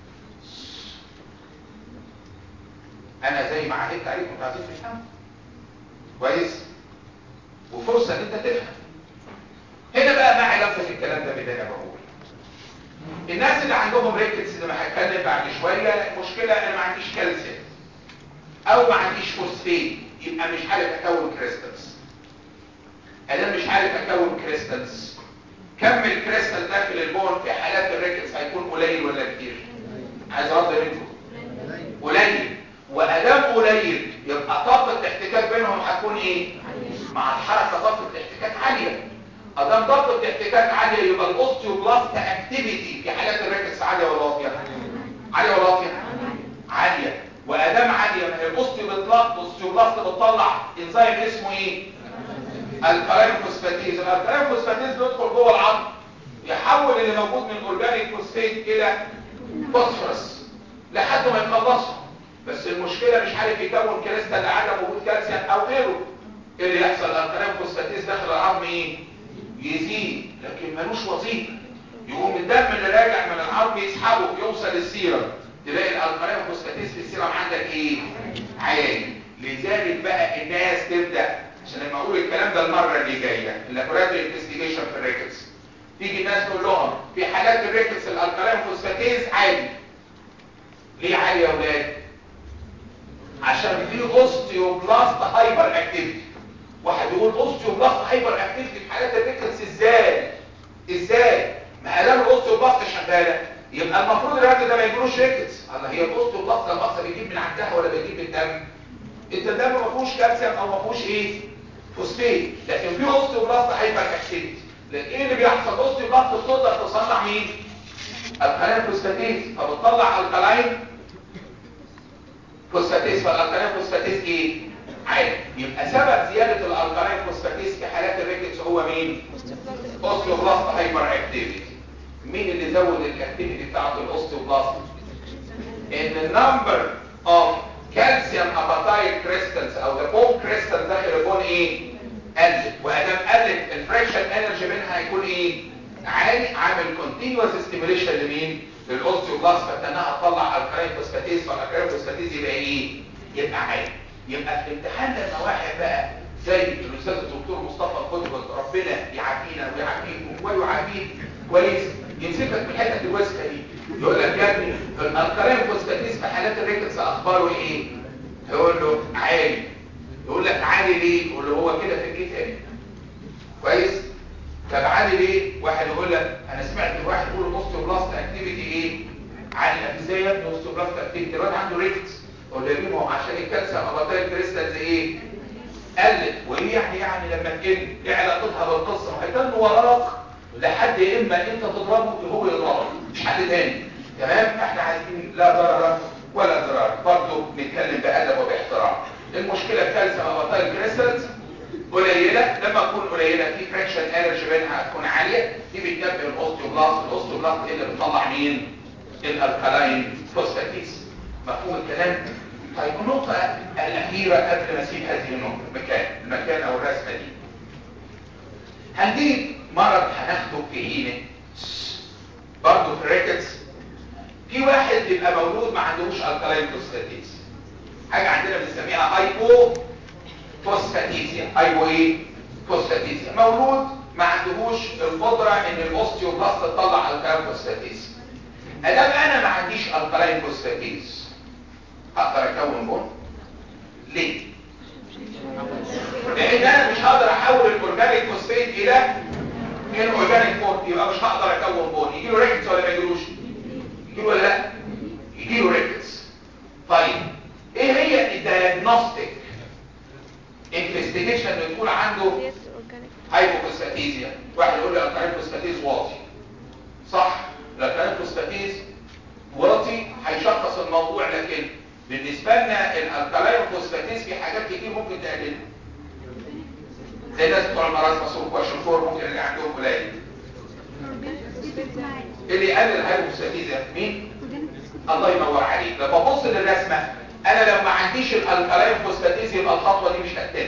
انا زي ما عهدت عليكم كنت عايزين تفهموا كويس وفرصه ان انت تفهم هنا بقى ما علاقه الكلام ده باللي انا بقوله الناس اللي عندهم ريكتس زي ما هتكلم بعد شويه مشكله انا ما عنديش كالسيوم او ما عنديش فوسفين يبقى مش عارف اكون كريستالز انا مش عارف اكون كريستالز كم الكريستال داخل البون في حالات الريكتس هيكون قليل ولا كتير عايز ارد منكم قليل وادام قليل يبقى طاقه الاحتكاك بينهم هتكون ايه مع الحركه طاقه الاحتكاك عاليه ادام طاقه الاحتكاك عاليه يبقى الاوستيوبلاست اكتيفيتي في حالات الريكتس عاليه ولا واطيه عاليه ولا واطيه عاليه وادام عاليه ما هي الاوستيوبلاست بتطلع انزيم اسمه ايه الكلاين فوسفاتيز الكلاين فوسفاتيز بيدخل جوه العظم يحول اللي موجود من اورجانيك فوسفيت الى فوسفورس لحد ما يخلصه بس المشكله مش عارف يكون كريستال لعدم وجود كالسيوم او غيره ايه اللي يحصل الكلاين فوسفاتيز داخل العظم ايه يزيد لكن ملوش وظيفه يقوم الدم اللي راجع من العظم يسحبه يوصل السيرم تلاقي الالكلاين فوسفاتيز في السيرم عندك ايه عالي لذلك بقى الناس تبدا عشان لما اقول الكلام ده المره اللي جايه اللابوراتوري انفستيجيشن في الريكتس تيجي الناس تقول لهم في حالات الريكتس الالكلاين فوسفاتيز عالي ليه عالي يا اولاد عشان في اوستيوبلاست هايبر اكتيفيتي واحد يقول اوستيوبلاست هايبر اكتيفيتي في حالات الريكتس ازاي ازاي ما ادام الاوستيوبلاست شغاله يبقى المفروض الراجل ده ما يجيلوش ريكتس الله هي الاوستيوبلاست لما اصلا بيجيب من عندها ولا بيجيب من الدم انت الدم ما فيهوش كالسيوم او ما فيهوش ايه فوسفيت لكن في اوستيوبلاست هايبر اكتيفيتي ايه اللي بيحصل اوستيوبلاست بتقدر تصنع مين الكلاين فوسفاتيز فبتطلع الكلاين فوسفاتيز فالالكلاين فوسفاتيز ايه عالي يبقى سبب زياده الالكلاين فوسفاتيز في حالات الريكتس هو مين اوستيوبلاست هايبر اكتيفيتي مين اللي زود الاكتيفيتي بتاعت الاوستيوبلاست ان النمبر اوف كالسيوم اباتايت كريستالز او ذا بون كريستال داخل البون ايه قلت وادام قلت الفريكشن انرجي منها هيكون ايه عالي عامل كونتينوس ستيميوليشن لمين للاوستيوبلاست فانها تطلع الكالين فوسفاتيز فالكالين فوسفاتيز يبقى ايه يبقى عالي يبقى في الامتحان لما واحد بقى زي الاستاذ الدكتور مصطفى القدوة ربنا يعافينا ويعافيكم ويعافيك كويس يمسكك من الحته الوسخه دي يقول لك يا ابني الكالين فوسفاتيز في حالات الريكتس اخباره ايه يقول له عالي يقول لك عالي ليه يقول له هو كده في الكتاب كويس طب عالي ليه واحد يقول لك انا سمعت واحد يقول الاوستيوبلاست اكتيفيتي ايه عالي ازاي يا ابني الاوستيوبلاست اكتيفيتي الواد عنده ريكتس اقول له ما هو عشان الكالسيوم اباتايل كريستالز ايه قلت وايه يعني يعني لما تقل ايه علاقتها بالقصه هيضل وراك لحد يا اما انت تضربه وهو يضربك مش حد تاني تمام احنا عايزين لا ضرر ولا ضرر برضه نتكلم بادب وباحترام المشكله الكالسيوم اباتايل كريستالز قليله لما تكون قليله في فريكشن انرجي بينها تكون عاليه دي بتنبه الاوستيوبلاست الاوستيوبلاست هي اللي بتطلع مين الالكالاين فوسفاتيز مفهوم الكلام طيب النقطه الاخيره قبل ما اسيب هذه النقطه المكان المكان او الرسمه دي هنجيب مرض هناخده في عينه برضه في الريكتس في واحد بيبقى مولود ما عندهوش الكالاين فوسفاتيز حاجه عندنا بنسميها هايبو فوسفاتيزيا هايبو ايه فوسفاتيزيا مولود ما عندهوش القدره ان الاوستيوبلاست تطلع الكالاين فوسفاتيز ادام انا ما عنديش الكالاين فوسفاتيز اقدر اكون بون ليه لان انا مش هقدر احول الاورجانيك فوسفات الى الاورجانيك فورم يبقى مش هقدر اكون بون يجي له ريكتس ولا ما يجيلوش يجي له ولا لا يجي له ريكتس طيب ايه هي الدايجنوستيك انفستيجيشن اللي تقول عنده هايبوفوسفاتيزيا واحد يقول لي الكالين فوسفاتيز واطي صح الكالين فوسفاتيز واطي هيشخص الموضوع لكن بالنسبه لنا الالكالين فوسفاتيز في حاجات كتير ممكن تقلل زي الناس بتوع المراس مصروف واشنفور ممكن اللي عندهم قليل اللي يقلل الهايبوفوسفاتيزيا مين الله ينور عليك لما ابص للرسمه انا لو ما عنديش الالكالين فوسفاتيز يبقى الخطوه دي مش هتتم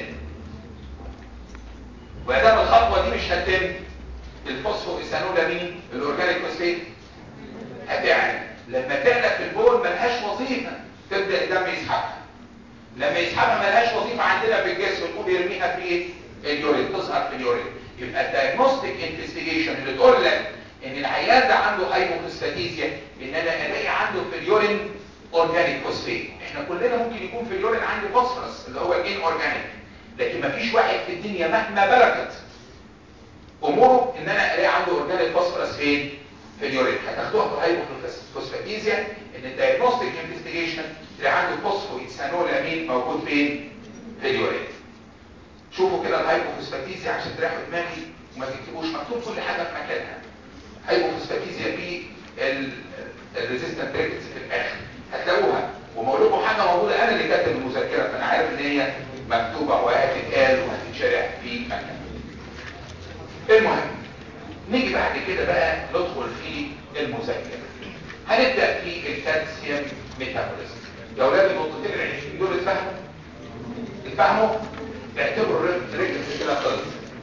وادام الخطوه دي مش هتتم الفوسفو ايثانولامين الاورجانيك فوسفات هتعلى لما تعلى في البول ملهاش وظيفه تبدا الدم يسحبها لما يسحبها ملهاش وظيفه عندنا في الجسم نقوم يرميها في ايه اليورين تظهر في اليورين يبقى الدايجنوستيك انفستيجيشن اللي تقول لك ان العيان ده عنده هايبوفوسفاتيزيا ان انا الاقي عنده في اليورين اورجانيك فوسفات احنا كلنا ممكن يكون في اليورين عندي فوسفورس اللي هو جين اورجانيك لكن مفيش واحد في الدنيا مهما بلغت اموره ان انا الاقي عنده اورجانيك فوسفورس فين في اليورين هتاخدوها في الهايبوفوسفاتيزيا ان الدايجنوستيك انفستيجيشن اللي عنده فوسفو ايثانول امين موجود فين في اليورين شوفوا كده الهايبوفوسفاتيزيا عشان تريحوا دماغي وما تكتبوش مكتوب كل حاجه في مكانها هايبوفوسفاتيزيا في الريزيستنت ريكتس في الاخر هتلاقوها وما لكم حاجه موجوده انا اللي كاتب المذكره فانا عارف ان هي مكتوبه وهتتقال وهتتشرح في مكان المهم نيجي بعد كده بقى ندخل في المذاكره هنبدا في الكالسيوم ميتابوليزم يا اولاد النقطتين العشرين دول اتفهموا اتفهموا اعتبروا رجل كده خالص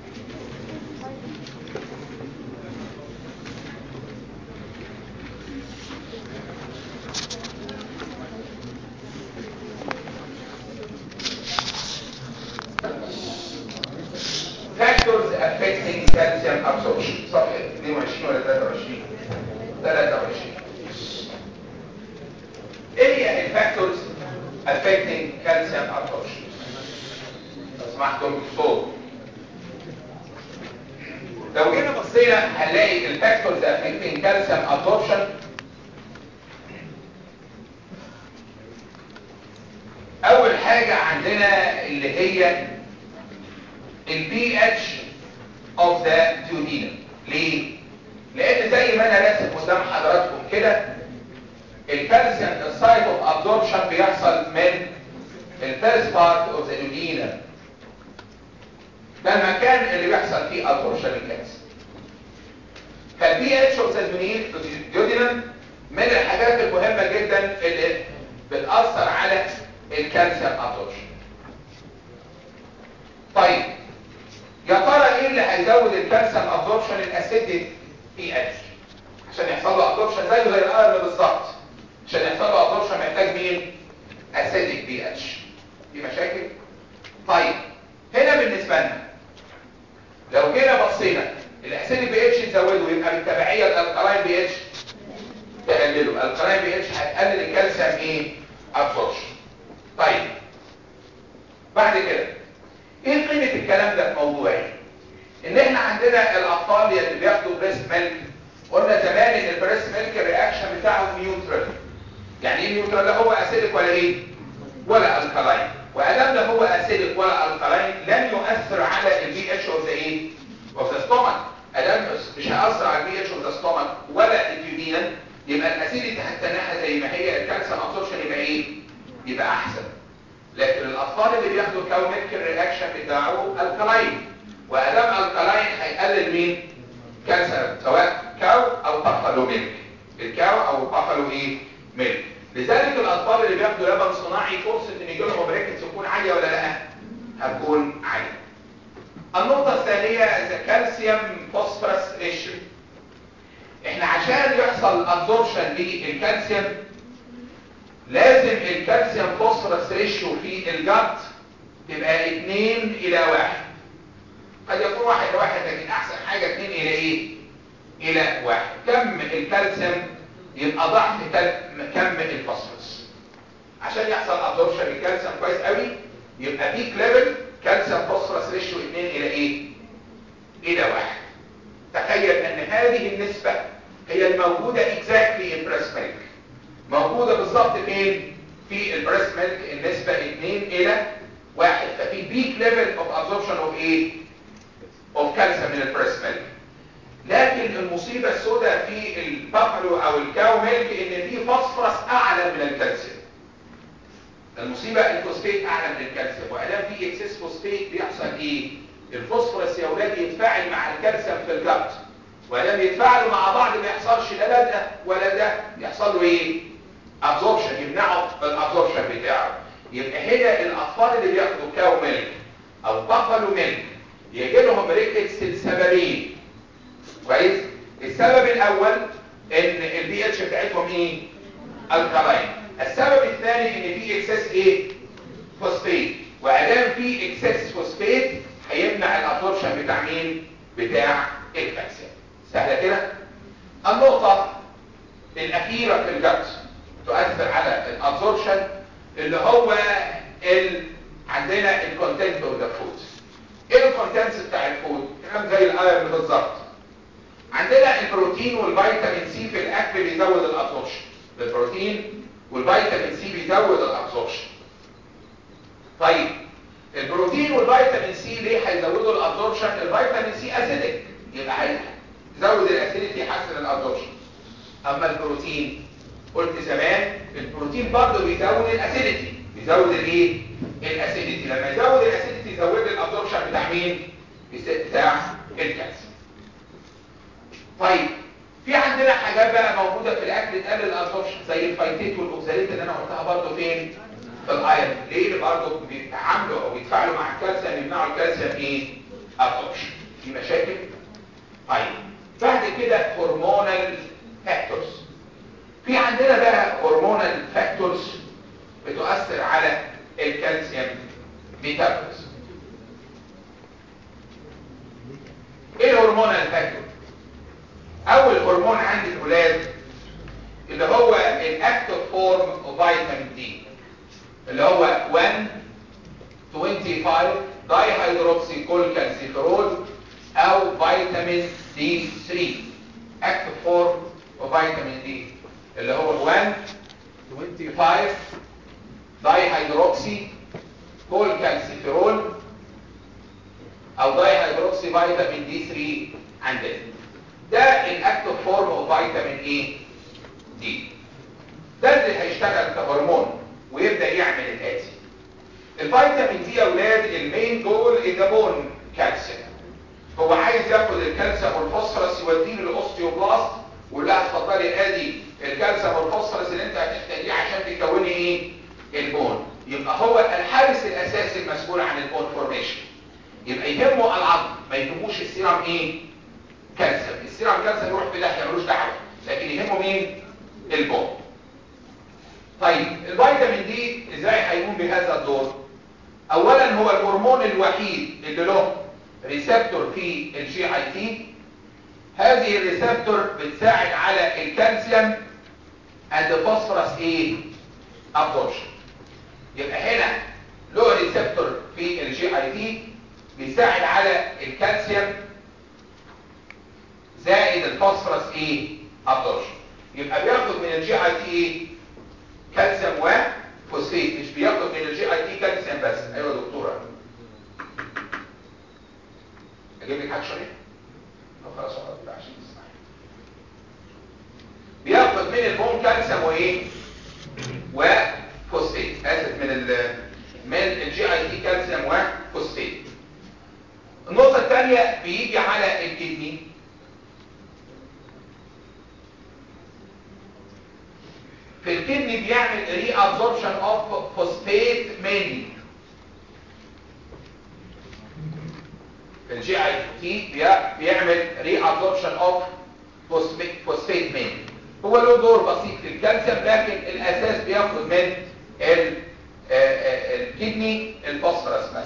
factors affecting calcium absorption صفحة 22 ولا 23 23 ايه هي الفاكتورز affecting calcium absorption لو سمحتم الصوت لو جينا بصينا هنلاقي الفاكتورز affecting calcium absorption اول حاجة عندنا اللي هي البي اتش of the ديودينم ليه لان زي ما انا راسم قدام حضراتكم كده الكالسيوم السايت اوف ابزوربشن بيحصل من الفيرست بارت اوف ذا ديودينم ده المكان اللي بيحصل فيه ابزوربشن الكالسيوم فالبي اتش اوف ذا ديودينم من الحاجات المهمه جدا اللي بتاثر على الكالسيوم ابزوربشن طيب يا ترى ايه اللي هيزود الكالسيوم ابزوربشن الاسيديك بي اتش عشان يحصل له ابزوربشن زيه زي الايرن بالظبط عشان يحصل له ابزوربشن محتاج مين اسيديك بي اتش في مشاكل طيب هنا بالنسبه لنا لو جينا بصينا الاسيديك بي اتش تزوده يبقى بالتبعيه الالكالاين بي اتش تقلله الالكالاين بي اتش هتقلل الكالسيوم ايه ابزوربشن طيب بعد كده ايه قيمه الكلام ده في موضوعي ان احنا عندنا الاطفال اللي بياخدوا بريست ميلك قلنا زمان ان البريست ميلك الرياكشن بتاعه نيوترال يعني ايه نيوترال لا هو اسيدك ولا ايه ولا الكالاين وادام لا هو اسيدك ولا الكالاين لن يؤثر على البي اتش اوف ذا ايه اوف ذا ستومك ادام مش هيأثر على البي اتش اوف ذا ستومك ولا الديودينال يبقى الاسيديتي هتتناها زي ما هي الكالسيوم ابسوربشن يبقى ايه يبقى احسن لكن الاطفال اللي بياخدوا كاو ميلك الرياكشن بتاعه الكالاين وادام الكالاين هيقلل مين كالسيوم سواء كاو او بافالو ميلك الكاو او بافالو ايه ميلك لذلك الاطفال اللي بياخدوا لبن صناعي فرصه ان يجي لهم بريكتس تكون عاليه ولا لا هتكون عاليه النقطه الثانيه ذا كالسيوم فوسفورس ريشيو احنا عشان يحصل ابزوربشن للكالسيوم لازم الكالسيوم فوسفورس ريشيو في الجت تبقى 2 الى 1 قد يكون 1 الى 1 لكن احسن حاجه 2 الى ايه الى 1 كم الكالسيوم يبقى ضعف كم الفوسفورس عشان يحصل ابزوربشن للكالسيوم كويس قوي يبقى بيك ليفل كالسيوم فوسفورس ريشيو 2 الى ايه الى 1 تخيل ان هذه النسبه هي الموجوده اكزاكتلي ان بريست ميلك موجودة بالظبط فين في البريست ميلك النسبة 2 الى 1 ففي بيك ليفل اوف ابزوربشن اوف ايه اوف كالسيوم من البريست ميلك لكن المصيبة السوداء في البافلو او الكاو ميلك ان في فوسفورس اعلى من الكالسيوم المصيبة الفوسفيت اعلى من الكالسيوم وادام في اكسس فوسفيت بيحصل ايه الفوسفورس يا اولاد يتفاعل مع الكالسيوم في الجلد ولم يتفاعلوا مع بعض ما يحصلش لا ده ولا ده يحصل له ايه ابزوربشن يمنعوا الابزوربشن بتاعه يبقى هنا الاطفال اللي بياخدوا كاو ميلك او بافالو ميلك يجي لهم ريكتس لسببين كويس السبب الاول ان البي اتش بتاعتهم ايه الكالاين السبب الثاني ان في اكسس ايه فوسفيت وادام في اكسس فوسفيت هيمنع الابزوربشن بتاع مين بتاع الكالسيوم سهله كده النقطه الاخيره في الجت تؤثر على الابزوربشن اللي هو ال... عندنا الكونتنت اوف ذا فود ايه الكونتنتس بتاع الفود كلام زي الايرن بالظبط عندنا البروتين والفيتامين سي في الاكل بيزود الابزوربشن البروتين والفيتامين سي بيزود الابزوربشن طيب البروتين والفيتامين سي ليه هيزودوا الابزوربشن الفيتامين سي اسيدك يبقى هيزود الاسيديتي يحسن الابزوربشن اما البروتين قلت زمان البروتين برضه بيزود الاسيديتي بيزود الايه الاسيديتي لما يزود الاسيديتي يزود الابزوربشن بتاع مين بتاع الكالسيوم طيب في عندنا حاجات بقى موجوده في الاكل تقلل الابزوربشن زي الفايتيت والاوكساليت اللي انا قلتها برضه فين في الايرون ليه اللي برضه بيتعاملوا او بيتفاعلوا مع الكالسيوم يمنعوا الكالسيوم ايه ابزوربشن في مشاكل طيب بعد كده هرمونال فاكتورز في عندنا بقى هرمونال فاكتورز بتؤثر على الكالسيوم ميتابوليزم ايه الهرمونال فاكتور اول هرمون عند الولاد اللي هو الاكتيف فورم اوف فيتامين دي اللي هو 1 25 داي هيدروكسي كولكالسيفيرول او فيتامين دي 3 اكتيف فورم اوف فيتامين دي اللي هو 1 25 داي هيدروكسي كولكالسيفيرول او داي هيدروكسي فيتامين دي 3 فيتامين ايه دي ده اللي هيشتغل كهرمون ويبدا يعمل الاتي الفيتامين دي يا اولاد المين جول ان بون كالسيوم هو عايز ياخد الكالسيوم والفوسفورس يوديه للاوستيوبلاست ويقول لها اتفضلي ادي الكالسيوم والفوسفورس اللي انت هتحتاجيه عشان تكوني ايه البون يبقى هو الحارس الاساسي المسؤول عن البون فورميشن يبقى يهمه العظم ما يهموش السيرم ايه كالسيوم السيرم كالسيوم يروح في داهيه ملوش دعوه لكن يهمه مين البون طيب الفيتامين دي ازاي هيقوم بهذا الدور اولا هو الهرمون الوحيد اللي له ريسبتور في الجي اي تي هذه الريسبتور بتساعد على الكالسيوم اند فوسفورس ايه ابزوربشن يبقى هنا له ريسبتور في الجي اي تي بيساعد على الكالسيوم زائد الفوسفورس ايه ابزوربشن يبقى بياخد من الجي اي تي ايه كالسيوم وفوسفيت مش بياخد من الجي اي تي كالسيوم بس ايوه يا دكتوره اجيب لك حاجه شويه لو خلاص اقعد بقى عشان تسمعي بياخد من البون كالسيوم وايه وفوسفيت اسف من ال من الجي اي تي كالسيوم وفوسفيت النقطه الثانيه بيجي على الكدني في الكدني بيعمل ري ابزوربشن اوف فوسفيت مينلي في الجي اي تي بيعمل ري ابزوربشن اوف فوسفيت مينلي هو له دور بسيط في الكالسيوم لكن الاساس بياخد من الكدني الفوسفورس بس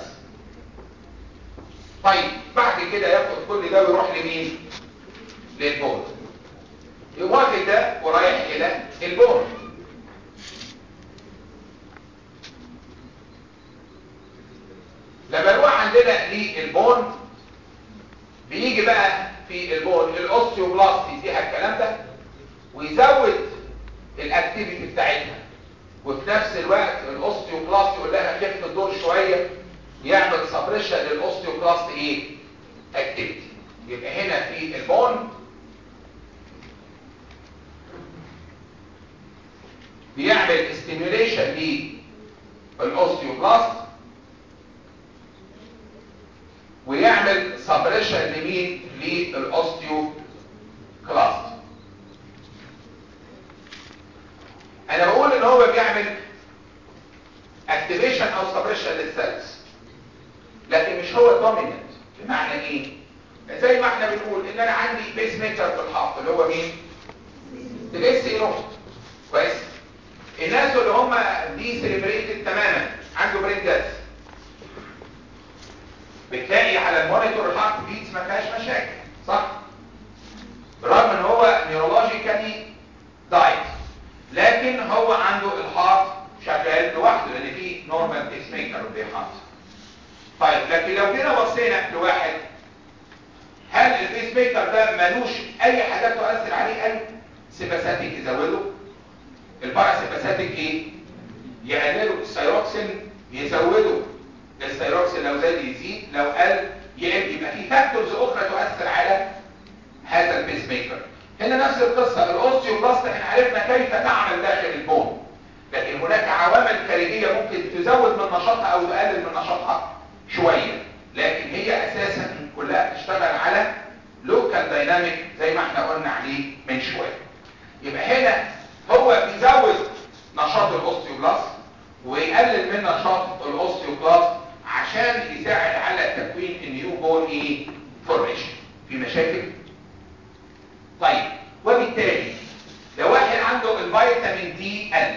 طيب بعد كده ياخد كل ده ويروح لمين للبون واخد ده ورايح الى البون لما نروح عندنا للبون بيجي بقى في البون الاوستيوبلاست يديها الكلام ده ويزود الاكتيفيتي بتاعتها وفي نفس الوقت الاوستيوبلاست يقول لها خف الدور شويه يعمل سبريشن للاوستيوبلاست ايه اكتيفيتي يبقى هنا في البون بيعمل استيميوليشن للاوستيوبلاست ويعمل سبريشن لمين للاوستيو كلاست انا بقول ان هو بيعمل اكتيفيشن او سبريشن للسيلز لكن مش هو الدوميننت بمعنى ايه زي ما احنا بنقول ان انا عندي بيس ميكر في الحق اللي هو مين الاس ايروت كويس الناس اللي هم دي سيلبريتد تماما عنده برين ديث بتلاقي على المونيتور الهارت بيتس ما فيهاش مشاكل صح برغم ان هو نيورولوجيكالي دايت لكن هو عنده الهارت شغال لوحده لان في نورمال بيس ميكر بيهارت طيب لكن لو جينا بصينا لواحد هل البيس ميكر ده ملوش اي حاجات تؤثر عليه قال سيباساتيك يزوده الباراسيباساتيك ايه يقللوا السيروكسين يزودوا السيروكسين لو زاد يزيد لو قل يقل يبقى في فاكتورز اخرى تؤثر على هذا البيس ميكر هنا نفس القصه الاوستيوبلاست احنا عرفنا كيف تعمل داخل البون لكن هناك عوامل خارجيه ممكن تزود من نشاطها او تقلل من نشاطها شويه لكن هي اساسا كلها تشتغل على لوكال دايناميك زي ما احنا قلنا عليه من شويه يبقى هنا هو بيزود نشاط الاوستيوبلاست ويقلل من نشاط الاوستيوبلاست عشان يساعد على تكوين النيو بون ايه فورميشن في مشاكل طيب وبالتالي لو واحد عنده الفيتامين دي قل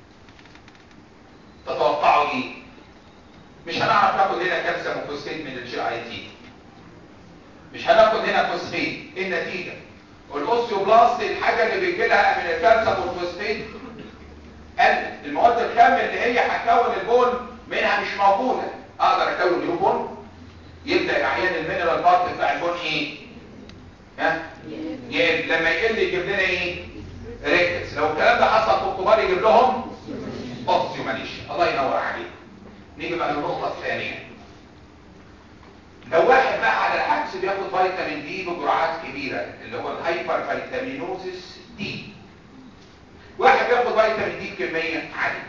تتوقعوا ايه مش هنعرف ناخد هنا كالسيوم وفوسفيت من الجي اي تي مش هناخد هنا فوسفيت ايه النتيجه الاوستيوبلاست الحاجه اللي بيجي لها من الكالسيوم والفوسفيت قلت المواد الخام اللي هي هتكون البون منها مش موجوده اقدر اكون نيو بون يبدا عيان المينرال بارت بتاع البون ايه ها يقل لما يقل يجيب لنا ايه ريكتس لو الكلام ده حصل في الكبار يجيب لهم اوستيوماليشيا الله ينور عليك نيجي بقى للنقطه الثانيه لو واحد بقى على العكس بياخد فيتامين دي بجرعات كبيره اللي هو الهايبر فيتامينوزيس دي واحد بياخد فيتامين دي بكميه عاليه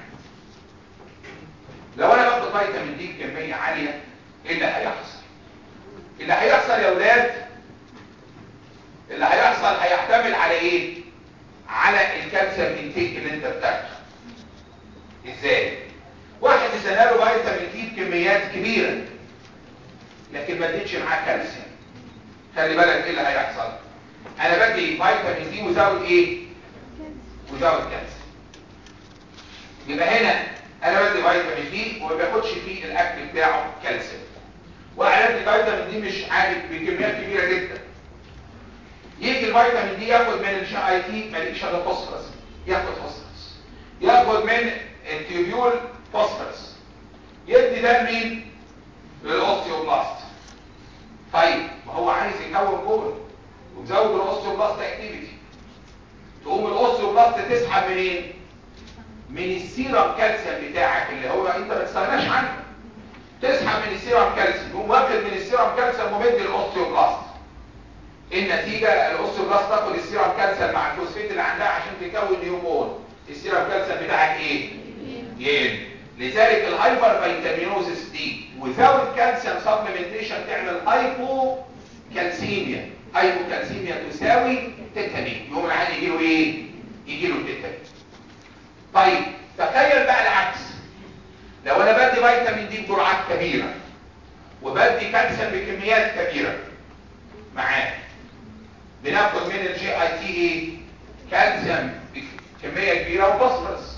لو انا باخد فيتامين دي بكميه عاليه ايه اللي هيحصل اللي هيحصل يا اولاد اللي هيحصل هيعتمد على ايه على الكالسيوم انتيك اللي انت بتاخده ازاي واحد ادانا له فيتامين دي بكميات كبيره لكن ما اديتش معاه كالسيوم خلي بالك ايه اللي هيحصل انا بدي فيتامين دي وزود ايه وزود كالسيوم يبقى هنا انا بدي فيتامين دي وما بياخدش فيه الاكل بتاعه كالسيوم وانا بدي فيتامين دي مش عادي بكميات كبيره جدا يجي الفيتامين دي ياخد من الجي اي تي ماليش الا فوسفورس ياخد فوسفورس ياخد من التيوبيول فوسفورس يدي ده لمين للاوستيوبلاست طيب ما هو عايز يكون كول ومزود الاوستيوبلاست اكتيفيتي تقوم الاوستيوبلاست تسحب منين من السيرم كالسيوم بتاعك اللي هو انت ما تستغناش عنه تسحب من السيرم كالسيوم يقوم واخد من السيرم كالسيوم ومدي الاوستيوبلاست النتيجة الاوستيوبلاست تاخد السيرم كالسيوم مع الفوسفيت اللي عندها عشان تكون نيوبون السيرم كالسيوم بتاعك ايه يقل لذلك الهايبر فيتامينوزيس دي without calcium supplementation تعمل هايبو كالسيميا هايبو كالسيميا تساوي تيتاني يوم العادي يجي له ايه يجي له تيتاني طيب تخيل بقى العكس لو انا بدي فيتامين دي بجرعات كبيره وبدي كالسيوم بكميات كبيره معاه بناخد من الجي اي تي ايه كالسيوم بكميه كبيره وفوسفورس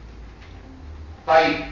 طيب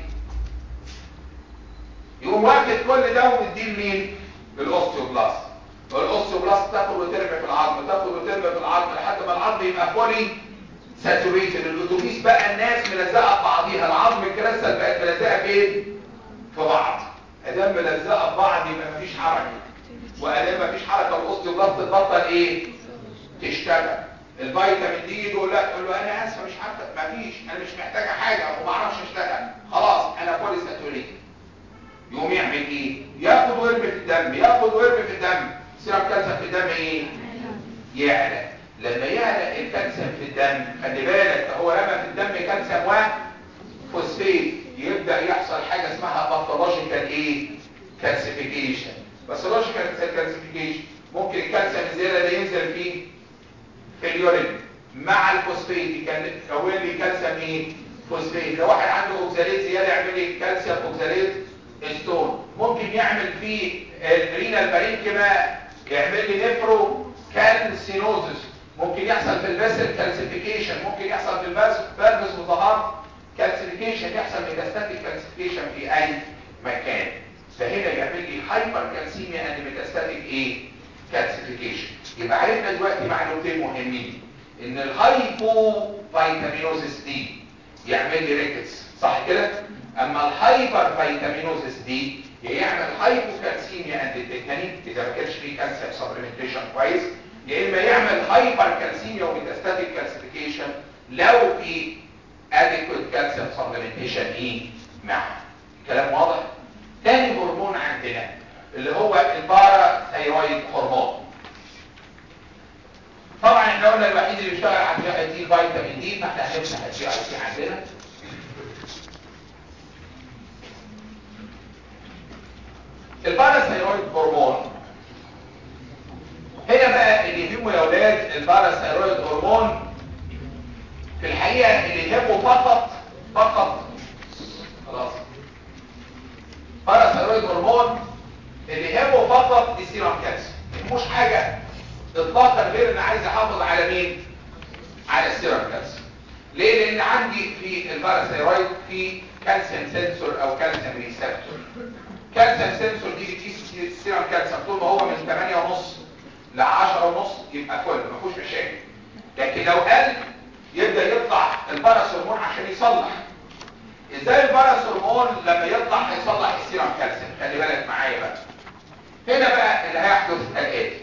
يقوم واخد كل ده ومديه لمين للاوستيوبلاست والاوستيوبلاست تاخد وترمي في العظم تاخد وترمي في العظم لحد ما العظم يبقى فولي ساتوريتد الاتوبيس بقى الناس ملزقه في بعضيها العظم الكريستال بقت ملزقه فين في بعض ادام ملزقه في بعض يبقى مفيش حركه وادام مفيش حركه الاوستيوبلاست تبطل ايه تشتغل الفيتامين دي يجي يقول لك تقول له انا اسفه مش عارفه مفيش انا مش محتاجه حاجه وما اعرفش اشتغل خلاص انا فولي ساتوريتد يقوم يعمل ايه ياخد ويرمي في الدم ياخد ويرمي في الدم سيرم كالسيوم في الدم ايه يعلى لما يعلى الكالسيوم في الدم خلي بالك هو رمى في الدم كالسيوم وفوسفيت يبدا يحصل حاجه اسمها باثولوجيكال ايه كالسيفيكيشن باثولوجيكال كالسيفيكيشن ممكن الكالسيوم الزياده اللي ينزل فيه في اليورين مع الفوسفيت يكون لي كالسيوم ايه فوسفيت لو واحد عنده اوكساليت زياده يعمل لي كالسيوم اوكساليت ستون ممكن يعمل فيه الرينال بارينكيما يعمل لي نفرو كالسينوزس ممكن يحصل في الفيسل كالسيفيكيشن ممكن يحصل في البلبس وظهر كالسيفيكيشن يحصل ميتاستاتيك كالسيفيكيشن في اي مكان فهنا يعمل لي هايبر كالسيميا اند ميتاستاتيك ايه كالسيفيكيشن يبقى عرفنا دلوقتي معلومتين مهمين ان الهايبو فيتامينوزيس دي يعمل لي ريكتس صح كده اما الهايبر فيتامينوزيس دي يعمل هايبوكالسيميا اند تيتاني اذا ما كانش فيه كالسيوم سبلمنتيشن كويس يا اما يعمل هايبر كالسيميا وميتاستاتيك كالسيفيكيشن لو في اديكوت كالسيوم سبلمنتيشن ايه معه كلام واضح تاني هرمون عندنا اللي هو البارا ثايرويد هرمون طبعا احنا قلنا الوحيد اللي بيشتغل على الجي اي تي فيتامين دي فاحنا هنفتح الجي اي تي عندنا الباراثايرويد هرمون هنا بقى اللي يهمه يا اولاد الباراثايرويد هرمون في الحقيقه اللي يهمه فقط فقط خلاص باراثايرويد هرمون اللي يهمه فقط السيرم كالسيوم مش حاجه اطلاقا غير ان عايز احافظ على مين على السيرم كالسيوم ليه لان عندي في الباراثايرويد في كالسيوم سنسور او كالسيوم ريسبتور كالسيوم سنسور دي بتقيس السيرم كالسيوم طول ما هو من 8 ونص ل 10 ونص يبقى كل ما فيهوش مشاكل لكن لو قل يبدا يطلع الباراث هرمون عشان يصلح ازاي الباراث هرمون لما يطلع هيصلح السيرم كالسيوم خلي بالك معايا بقى هنا بقى اللي هيحدث الاتي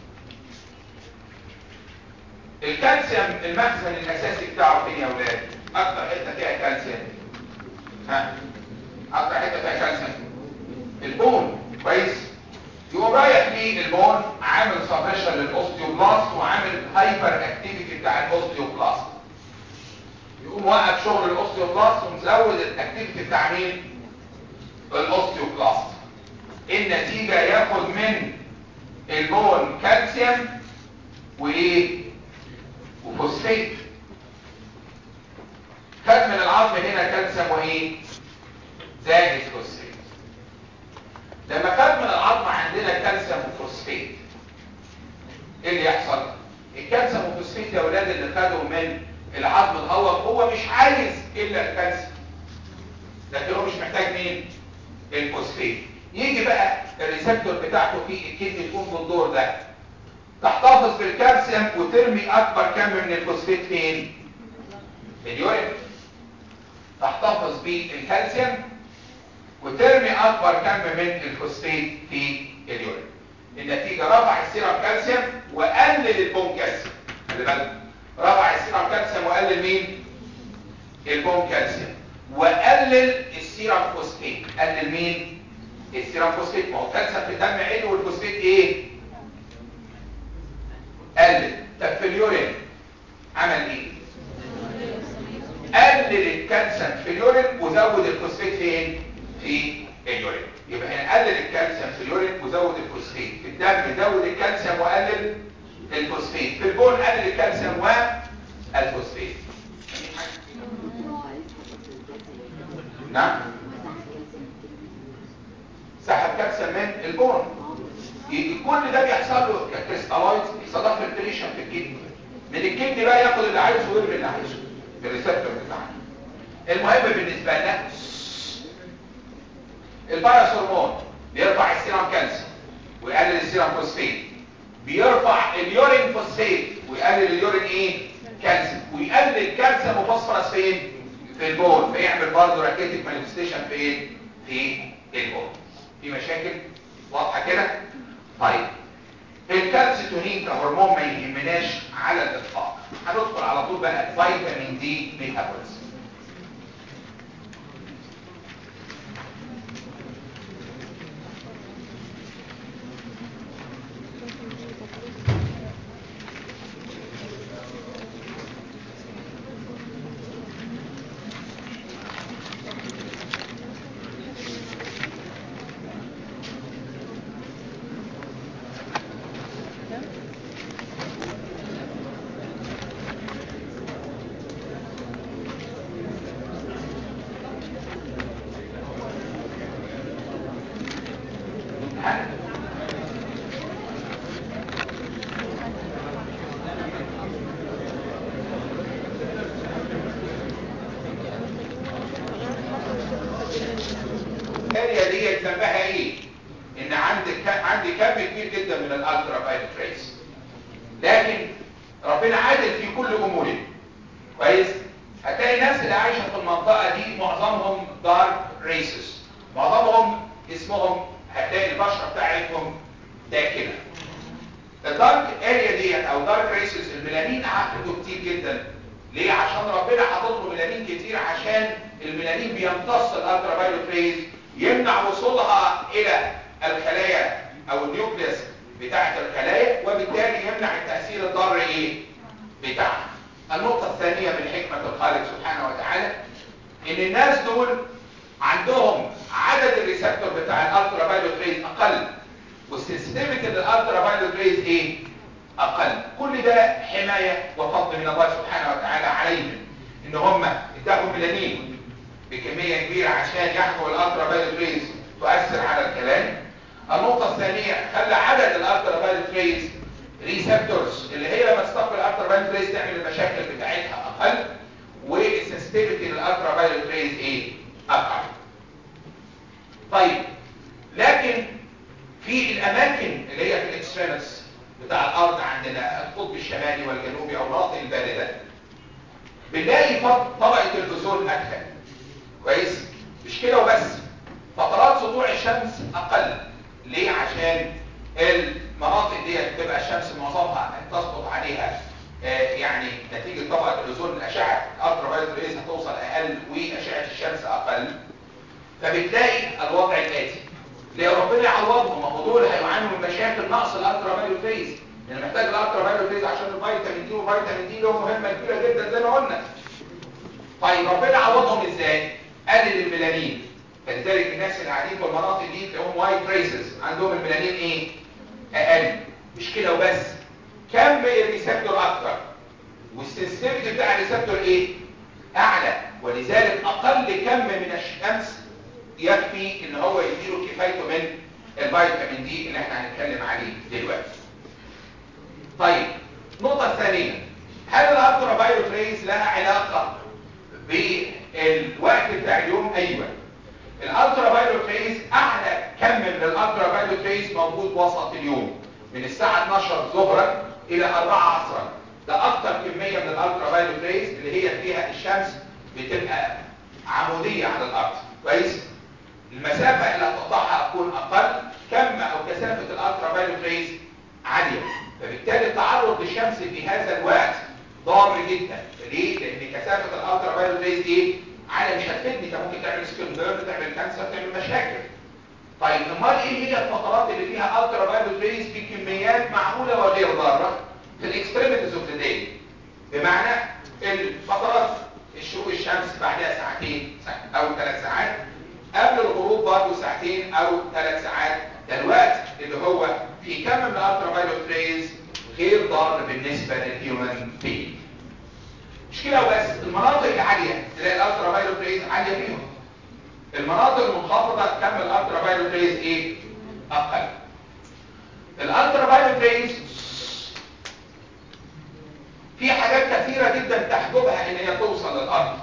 الكالسيوم المخزن الاساسي بتاعه فين يا اولاد اكتر حته فيها كالسيوم ها اكتر حته فيها كالسيوم البون كويس يقوم رايح ليه البون عامل سبريشن للاوستيوبلاست وعامل هايبر اكتيفيتي بتاع الاوستيوبلاست يقوم وقف شغل الاوستيوبلاست ومزود الاكتيفيتي بتاع مين الاوستيوبلاست النتيجه ياخد من البون كالسيوم وايه وفوسفات خد من العظم هنا كالسيوم وايه زائد فوسفات لما خد من العظم عندنا كالسيوم وفوسفات ايه اللي يحصل الكالسيوم والفوسفات يا اولاد اللي خدوا من العظم الهوى هو مش عايز الا الكالسيوم لكن هو مش محتاج مين الفوسفات يجي بقى الريسبتور بتاعته في الكدني تقوم بالدور ده تحتفظ بالكالسيوم وترمي اكبر كم من الفوسفات فين اليورين تحتفظ بالكالسيوم وترمي اكبر كم من الفوسفات في اليورين النتيجة رفع السيرم كالسيوم وقلل البون كالسيوم خلي بالك رفع السيرم كالسيوم وقلل مين البون كالسيوم وقلل السيرم فوسفات قلل مين السيرم فوسفات ما هو الكالسيوم في الدم عالي والفوسفات ايه قلل طب في اليورين عمل ايه قلل الكالسيوم في اليورين وزود الفوسفات فين في اليورين يبقى هنا قلل الكالسيوم في اليورين وزود الفوسفات في الدم زود الكالسيوم وقلل الفوسفات في البون قلل الكالسيوم والفوسفات نعم سحب كالسيوم من البون كل ده بيحصل له كريستالايز بيحصل له فلتريشن في الكدني من الكدني بقى ياخد اللي عايزه ويرمي اللي عايزه بالريسبتور بتاعنا المهم بالنسبه لنا الباراس هرمون بيرفع السيرم كالسيوم ويقلل السيرم فوسفات بيرفع اليورين فوسفات ويقلل اليورين ايه كالسيوم ويقلل الكالسيوم وفوسفورس فين في البول فيعمل برضه راكيتيك مانيفستيشن فين في البول في مشاكل واضحه كده طيب الكالسيتونين كهرمون ما يهمناش على الاطلاق هندخل على طول بقى فيتامين دي ميتابوليزم الاريا دي ذنبها ايه ان عندك عندي كم كبير جدا من الالترا فايلوت ريز لكن ربنا عادل في كل اموره كويس هتلاقي الناس اللي عايشه في المنطقه دي معظمهم دارك ريسز معظمهم اسمهم هتلاقي البشره بتاعتهم داكنه الدارك اريا ديت او دارك ريسز الميلانين عقده كتير جدا ليه عشان ربنا حاطط له ميلانين كتير عشان الميلانين بيمتص الالترا فايلوت ريز يمنع وصولها الى الخلايا او النيوكليس بتاعه الخلايا وبالتالي يمنع التاثير الضار ايه بتاعها النقطه الثانيه من حكمه الخالق سبحانه وتعالى ان الناس دول عندهم عدد الريسبتور بتاع الالترا فايلوت ريز اقل والسنسيتيفيتي للالترا فايلوت ريز ايه اقل كل ده حمايه وفضل من الله سبحانه وتعالى عليهم ان هم اداهم ميلانين بكمية كبيرة عشان يحموا الالترا فايلوت ريز تؤثر على الكلام النقطة الثانية خلى عدد الالترا فايلوت ريز ريسبتورز اللي هي لما تستقبل الالترا فايلوت ريز تعمل المشاكل بتاعتها اقل والسنسيتيفيتي للالترا فايلوت ريز ايه اقل طيب لكن في الاماكن اللي هي في الاكستريمس بتاع الارض عندنا القطب الشمالي والجنوبي او المناطق البارده بنلاقي طبقه الاوزون ادخل كويس مش كده وبس فترات سطوع الشمس اقل ليه عشان المناطق دي بتبقى الشمس معظمها تسقط عليها آه يعني نتيجه طبقه الاوزون الاشعه الترا فايلوت ريز ربنا يعوضهم ما هو دول هيعانوا من مشاكل نقص الالترا فايولوت ريز لان محتاج الالترا فايولوت ريز عشان الفيتامين دي والفيتامين دي له مهمه كبيره جدا زي ما قلنا طيب ربنا يعوضهم ازاي قلل الميلانين فلذلك الناس اللي قاعدين في المناطق دي تلاقيهم وايت ريسز عندهم الميلانين ايه اقل مش كده وبس كم الريسبتور اكتر والسنسيتيفيتي بتاع الريسبتور ايه اعلى ولذلك اقل كم من الشمس يكفي ان هو يديله كفايته من الفيتامين دي اللي احنا هنتكلم عليه دلوقتي طيب النقطه الثانيه هل الالترا فايولوت ريز لها علاقه بالوقت بتاع اليوم ايوه الالترا فايولوت ريز اعلى كم من الالترا فايولوت ريز موجود وسط اليوم من الساعه 12 ظهرا الى 4 عصرا ده اكتر كميه من الالترا فايولوت ريز اللي هي فيها الشمس بتبقى عموديه على الارض كويس المسافه اللي هتقطعها تكون اقل كم او كثافه الالترا فايولوت ريز عاليه فبالتالي التعرض للشمس في هذا الوقت ضار جدا ليه لان كثافه الالترا فايولوت ريز دي عاليه مش هتفيدني انت ممكن تعمل سكين بيرن تعمل كانسر تعمل مشاكل طيب امال ايه هي الفترات اللي فيها الترا فايولوت ريز بكميات معقوله وغير ضاره في الاكستريميتيز اوف ذا داي بمعنى الفترات الشروق الشمس بعدها ساعتين او ثلاث ساعات قبل الغروب برضه ساعتين او ثلاث ساعات ده الوقت اللي هو في كم من الالترا فايولوت ريز غير ضار بالنسبه للهيومن بينج مش كده وبس المناطق العاليه تلاقي الالترا فايولوت ريز عاليه فيهم المناطق المنخفضه كم الالترا فايولوت ريز ايه اقل الالترا فايولوت ريز في حاجات كثيره جدا تحجبها ان هي توصل للارض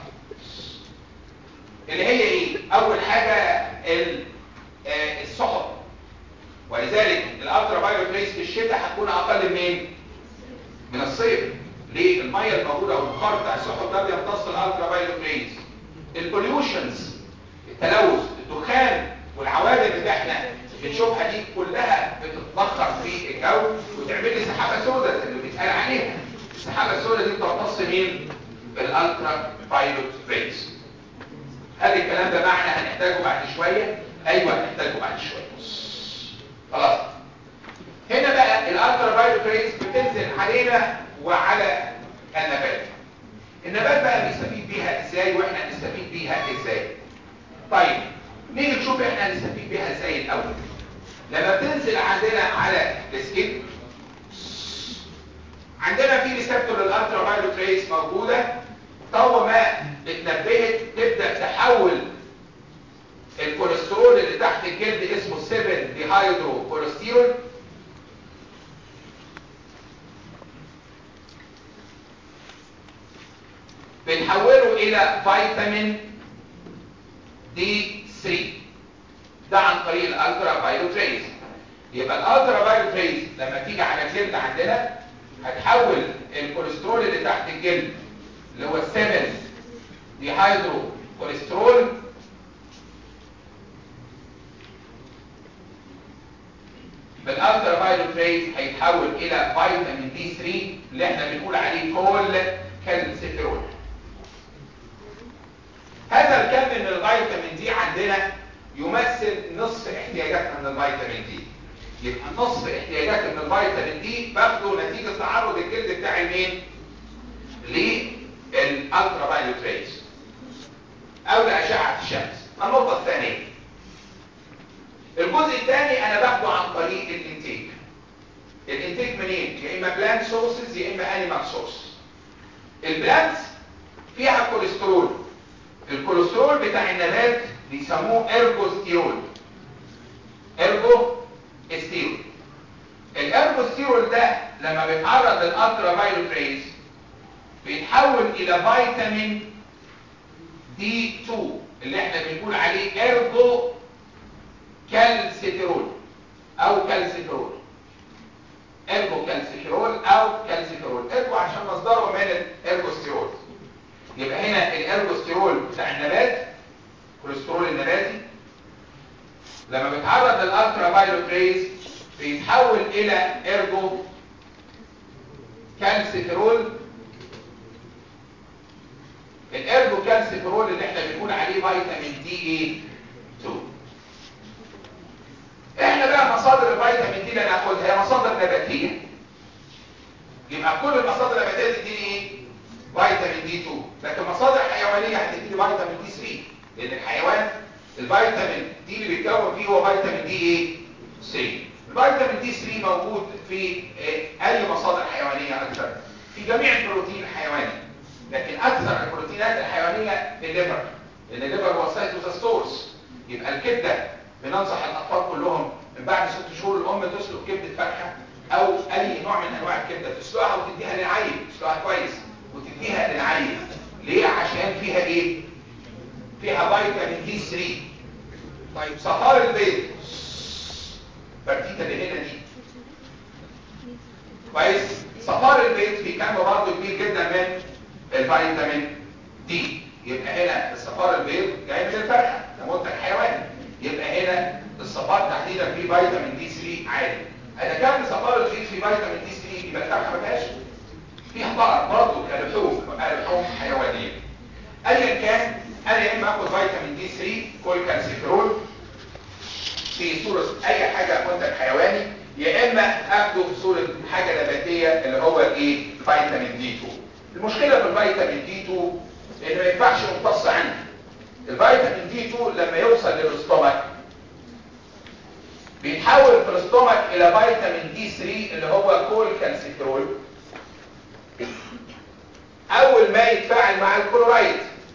اللي هي ايه اول حاجه السحب ولذلك الالترا فايولوت ريز في الشتاء هتكون اقل من من الصيف ليه الميه الموجوده او البخار بتاع السحب ده بيمتص الالترا فايولوت ريز البوليوشنز التلوث الدخان والعوادم اللي احنا بنشوفها دي كلها بتتبخر في الجو وتعمل لي سحابه سوداء اللي بيتقال عليها السحابه السوداء دي بتمتص مين الالترا فايولوت ريز هل الكلام ده معنى هنحتاجه بعد شويه ايوه هنحتاجه بعد شويه خلاص هنا بقى الالترا فايولوت ريز بتنزل علينا وعلى النبات النبات بقى بيستفيد بيها ازاي واحنا هنستفيد بيها ازاي طيب نيجي نشوف احنا هنستفيد بيها ازاي الاول لما بتنزل عندنا على السكين عندنا في ريسبتور للالترا فايولوت ريز موجوده طول ما اتنبهت تبدا تحول الكوليسترول اللي تحت الجلد اسمه 7 ديهايدرو كوليسترول بنحوله الى فيتامين دي 3 ده عن طريق الالترا فايولوت ريز يبقى الالترا فايولوت ريز لما تيجي على الجلد عندنا هتحول الكوليسترول اللي تحت الجلد اللي هو 7 ديهايدرو كوليسترول بالالترا فايولوت ريز هيتحول الى فيتامين دي 3 اللي احنا بنقول عليه كول كالسيفيرول هذا الكم من الفيتامين دي عندنا يمثل نصف احتياجاتنا من الفيتامين دي يبقى نصف احتياجات من الفيتامين دي باخده نتيجه تعرض الجلد بتاع مين للالترا فايولوت ريز او لاشعه الشمس النقطه الثانيه الجزء الثاني انا باخده عن طريق الانتيك الانتيك منين يا اما بلانت سورسز يا اما انيمال سورس البلانت فيها كوليسترول الكوليسترول بتاع النبات بيسموه ارجوستيرول ارجو استيرول الارجوستيرول ده لما بيتعرض للالترا فايولوت ريز بيتحول الى فيتامين دي 2 اللي احنا بنقول عليه ارجو كالسيترول او كالسيترول ارجو كالسيترول او كالسيترول ارجو عشان مصدره من الارجوستيرول يبقى هنا الارجوستيرول بتاع النبات كوليسترول النباتي لما بيتعرض للالترا فايولوت ريز بيتحول الى ارجو كالسيترول الارجو كالسيترول اللي احنا بنقول عليه فيتامين دي ايه 2 مصادر الفيتامين دي اللي انا هاخدها هي مصادر نباتيه يبقى كل المصادر النباتيه تديني ايه فيتامين دي 2 لكن مصادر حيوانيه هتديني فيتامين دي 3 لان الحيوان الفيتامين دي اللي بيتكون فيه هو فيتامين دي ايه 3 الفيتامين دي 3 موجود في اي مصادر حيوانيه اكثر في جميع البروتين الحيواني لكن اكثر البروتينات الحيوانيه الليفر لان الليفر هو سايتوزاستورس يبقى الكبده بننصح الاطفال كلهم من بعد ست شهور الام تسلق كبده فرخه او اي نوع من انواع الكبده تسلقها وتديها للعيل تسلقها كويس وتديها للعيل ليه عشان فيها ايه فيها فيتامين دي 3 طيب صفار البيض برتيتا اللي هنا دي كويس صفار البيض في كم برضه كبير جدا من الفيتامين دي يبقى هنا الصفار البيض جاي من الفرخه ده منتج حيواني يبقى هنا الصفار تحديدا فيه فيتامين دي 3 عالي اذا كان صفار البيض فيه فيتامين دي 3 يبقى الفرخه ما فيهاش فيها ضرر برضه كلحوم لحوم حيوانيه ايا كان انا يا اما اخد فيتامين دي 3 كل كالسيفرول في صوره اي حاجه منتج حيواني يا اما اخده في صوره حاجه نباتيه اللي هو ايه فيتامين دي 2 المشكله في الفيتامين دي 2 ان ما ينفعش يمتص عندي الفيتامين دي 2 لما يوصل للاستومك بيتحول في الاستومك الى فيتامين دي 3 اللي هو كول كالسيفرول اول ما يتفاعل مع الكلورايد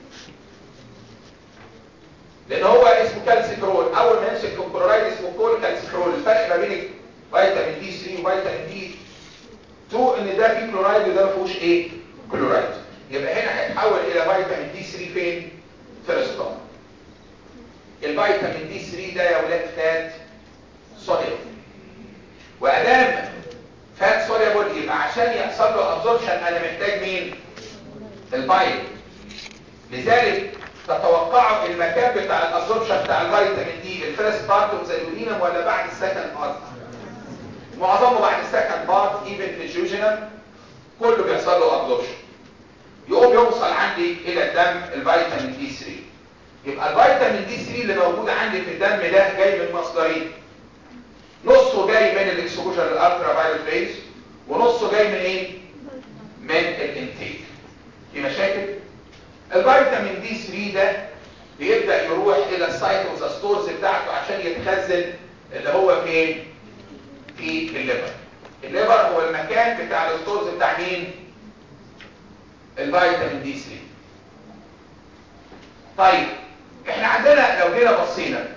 لان هو اسمه كالسيفرول اول ما يمسك الكلورايد اسمه كول كالسيفرول الفرق ما بين فيتامين دي 3 وفيتامين دي 2 ان ده فيه كلورايد وده ما فيهوش ايه كلورايد يبقى هنا هيتحول الى فيتامين دي 3 فين في الاستومك الفيتامين دي 3 ده يا ولاد فات صوديوم وادام فات سوليبل يبقى عشان يحصل له ابزوربشن انا محتاج مين البايل لذلك تتوقعوا المكان بتاع الابزوربشن بتاع الفيتامين دي الفيرست بارت اوف ذا يورينم ولا بعد السكند بارت معظمه بعد السكند بارت ايفن في الجوجينم كله بيحصل له ابزوربشن يقوم يوصل عندي الى الدم الفيتامين دي 3 يبقى الفيتامين دي 3 اللي موجود عندي في الدم ده جاي من مصدرين نصه جاي من الاكسبوجر الالترا فايولت ريز ونصه جاي من ايه من الانتيك في مشاكل الفيتامين دي 3 ده بيبدا يروح الى السايتوزاستورز بتاعته عشان يتخزن اللي هو فين في الليفر الليفر هو المكان بتاع الستورز بتاع مين الفيتامين دي 3 طيب احنا عندنا لو جينا بصينا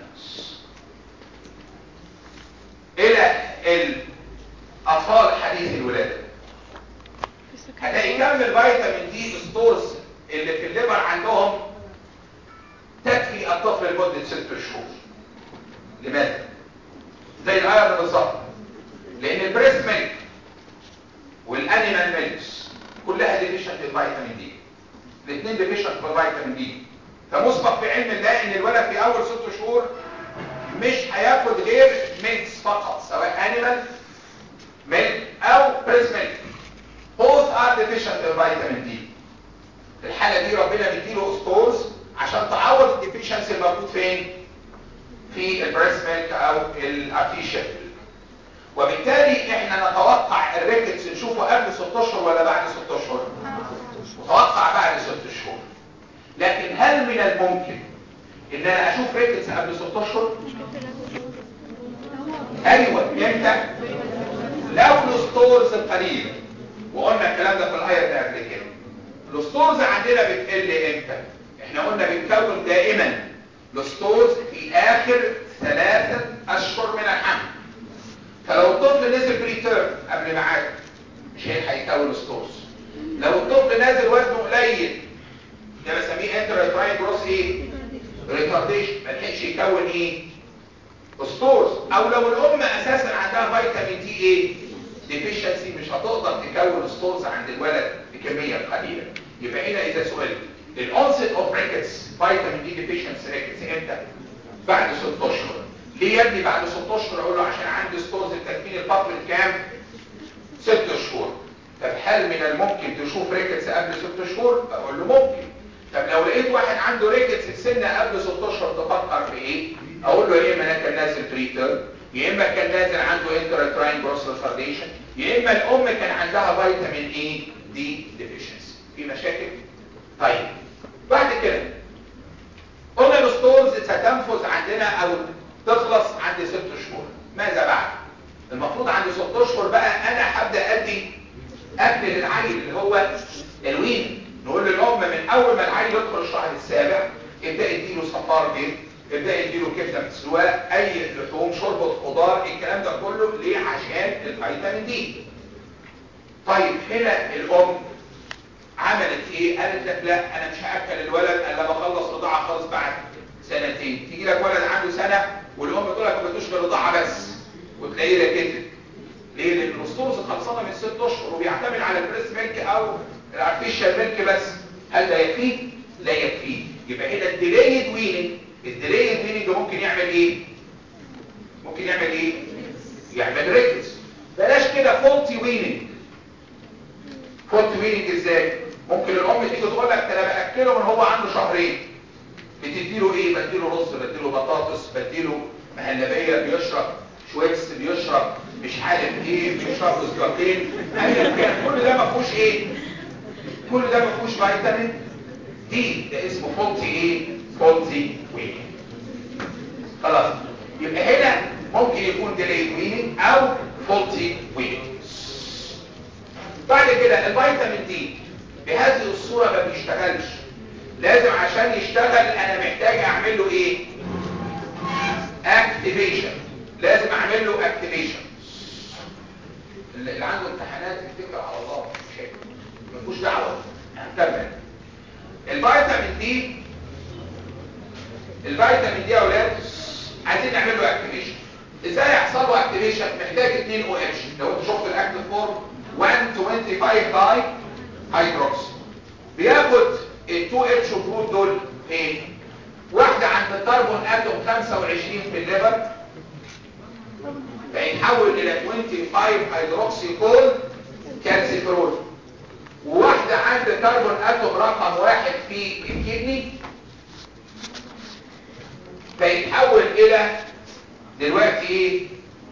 الى الاطفال حديث الولاده هتلاقي كم الفيتامين دي ستورز اللي في الليفر عندهم تكفي الطفل لمده ست شهور لماذا زي الايرن بالظبط لان البريست ميلك والانيمال ميلكس كلها ديفيشنت الفيتامين دي الاثنين ديفيشنت بالفيتامين دي فمسبق في علم الله ان الولد في اول ست شهور مش هياخد غير ميلكس فقط سواء انيمال ميلك او بريست ميلك both are deficient in vitamin D في الحالة دي ربنا بيديله ستورز عشان تعوض الديفيشنسي الموجود فين في البريست ميلك او الارتيشن وبالتالي احنا نتوقع الريكتس نشوفه قبل 6 اشهر ولا بعد 6 اشهر نتوقع بعد 6 شهور لكن هل من الممكن ان انا اشوف ريكتس قبل 6 اشهر ايوه امتى لو الستورز قليل وقلنا الكلام ده في الاير ده قبل كده الستورز عندنا بتقل امتى احنا قلنا بتكون دائما الستورز في اخر ثلاثة اشهر من الحمل فلو الطفل نزل بريتيرم قبل ميعاده مش هيكون ستورز لو الطفل نازل وزنه قليل ده بسميه انتر جروس ايه ريتارديشن ما لحقش يكون ايه ستورز او لو الام اساسا عندها فيتامين دي ايه ديفيشنسي مش هتقدر تكون ستورز عند الولد بكميه قليله يبقى هنا اذا سؤال الاونست اوف ريكتس فيتامين دي ديفيشنسي ريكتس امتى بعد 6 اشهر ليه يا ابني بعد 6 اشهر اقول له عشان عندي ستورز التكوين الفتره كام 6 شهور طب هل من الممكن تشوف ريكتس قبل 6 شهور اقول له ممكن طب لو لقيت واحد عنده ريكتس السنه قبل 6 اشهر تفكر في ايه اقول له ايه ما انا كان نازل بريتر يا اما كان نازل عنده انتراتراين بروستال فارديشن يا اما الام كان عندها فيتامين اي دي ديفيشنسي في مشاكل طيب بعد كده قلنا الستورز ستنفذ عندنا او تخلص عند ست شهور ماذا بعد المفروض عند ست اشهر بقى انا هبدا ادي اكل للعيل اللي هو الوين نقول للام من اول ما العيل يدخل الشهر السابع ابدا اديله صفار بيض ابدا اديله كبده مسلوقه اي لحوم شوربه خضار الكلام ده كله ليه عشان الفيتامين دي طيب هنا الام عملت ايه قالت لك لا انا مش هاكل الولد الا بخلص رضاعه خالص بعد سنتين تيجي لك ولد عنده سنه والام تقول لك ما تشبه رضاعه بس وتلاقيه ركزت ليه لان الاسطورز خلصانه من ست اشهر وبيعتمد على البريس ميلك او الارتفيشال ميلك بس هل ده يكفيه لا يكفيه يبقى هنا الديليد ويننج الديليد ويننج ممكن يعمل ايه ممكن يعمل ايه يعمل ريكز بلاش كده فولتي ويننج فولتي ويننج ازاي ممكن الام تيجي تقول لك ده انا باكله من هو عنده شهرين بتديله ايه بديله رز بديله بطاطس بديله مهلبيه بيشرب شويبس بيشرب مش عارف ايه بيشرب اسكاكين ايا كان كل ده ما فيهوش ايه كل ده ما فيهوش فيتامين دي ده اسمه فولتي ايه فولتي ويننج خلاص يبقى هنا ممكن يكون ديلي ويننج او فولتي ويننج بعد كده الفيتامين دي بهذه الصورة ما بيشتغلش لازم عشان يشتغل انا محتاج اعمل له ايه اكتيفيشن لازم اعمل له اكتيفيشن اللي عنده امتحانات يتكل على الله مش هيك مفيش دعوه هنكمل الفيتامين دي الفيتامين دي يا اولاد عايزين نعمل له اكتيفيشن ازاي يحصل له اكتيفيشن محتاج 2 او اتش لو انت شفت الاكتيف فورم 125 داي هيدروكس بياخد ال 2 اتش جروب دول ايه واحده عند الكربون اتوم 25 في الليفر فيتحول الى 25 هيدروكسي كول كالسيفرول وواحده عند الكربون اتوم رقم واحد في الكدني فيتحول الى دلوقتي ايه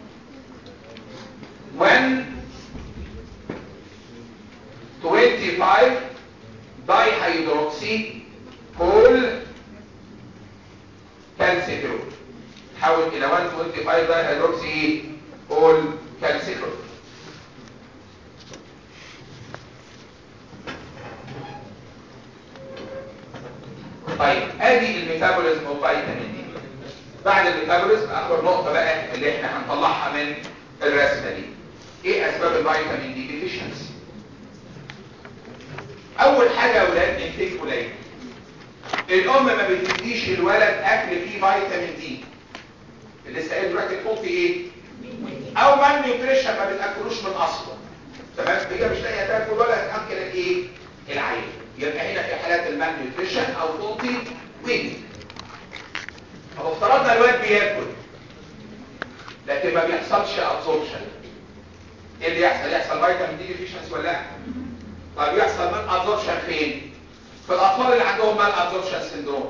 1 25 داي هيدروكسي كول كالسيفرول تحول الى 125 داي هيدروكسي ايه كول كالسيفرول طيب ادي الميتابوليزم اوف فيتامين دي بعد الميتابوليزم اخر نقطه بقى اللي احنا هنطلعها من الرسمه دي ايه اسباب الفيتامين دي ديفيشنسي اول حاجه يا اولاد انتاج قليل الام ما بتديش الولد اكل فيه فيتامين دي اللي لسه قايل دلوقتي الفول في ايه او مان نيوتريشن ما بتاكلوش من اصله تمام هي مش لاقيه تاكل ولا تاكل الايه العيل يبقى هنا في حالات المان نيوتريشن او فولتي ويننج طب افترضنا الواد بياكل لكن ما بيحصلش ابسوربشن ايه اللي يحصل يحصل فيتامين دي ديفيشنسي ولا لا طب يحصل مال ابسوربشن فين في الاطفال اللي عندهم مال ابسوربشن سيندروم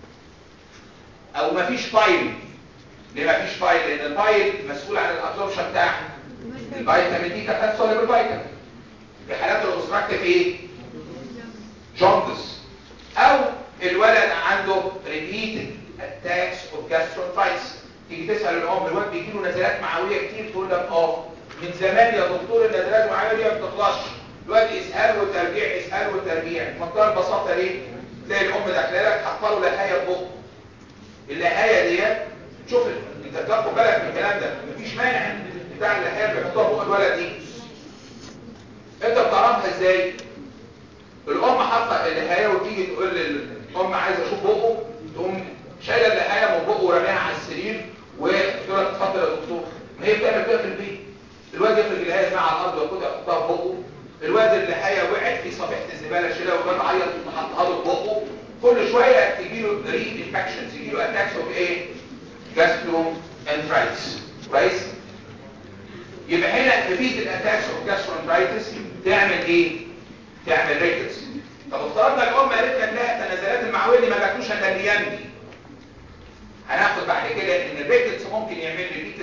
او مفيش فايل ليه مفيش فايل لان الفايل مسؤول عن الابسوربشن بتاع الفيتامين دي كفايه سوليبل فيتامين في حالات الاوبستراكتيف ايه جوندس او الولد عنده ريبيتد اتاكس اوف جاسترونتايتس تيجي تسال الام الولد بيجي له نزلات معويه كتير تقول لك اه من زمان يا دكتور النزلات المعويه دي ما بتخلصش الواد اسهال وترجيع اسهال وترجيع منتهى البساطه ليه تلاقي الام داخله لك حاطه له لحايه في بقه اللحايه ديت شوف انت بتاخد بالك من الكلام ده مفيش مانع بتاع اللحايه اللي بيحطوها فوق الولد دي انت بتعرفها ازاي الام حاطه اللحايه وتيجي تقول للام عايزه اشوف بقه تقوم شايله اللحايه من بقه ورميها على السرير وتقول لك اتفضل يا دكتور ما هي بتعمل كده في البيت الواد يخرج اللحايه مع على الارض وياخدها يحطها في بقه الواد اللحايه وقعت في صفيحه الزباله شيلها والواد عيط وحطها له في بقه كل شويه تجي له ري انفكشنز يجي له اتاكس اوف ايه جاسترو انترايتس كويس يبقى هنا ريبيت الاتاكس اوف جاسترو انترايتس تعمل ايه تعمل ريكتس طب افترضنا الام قالت لك لا التنازلات المعويه دي ما باكلوش الا الايام دي هناخد بعد كده ان الريكتس ممكن يعمل ريبيت الجاسترو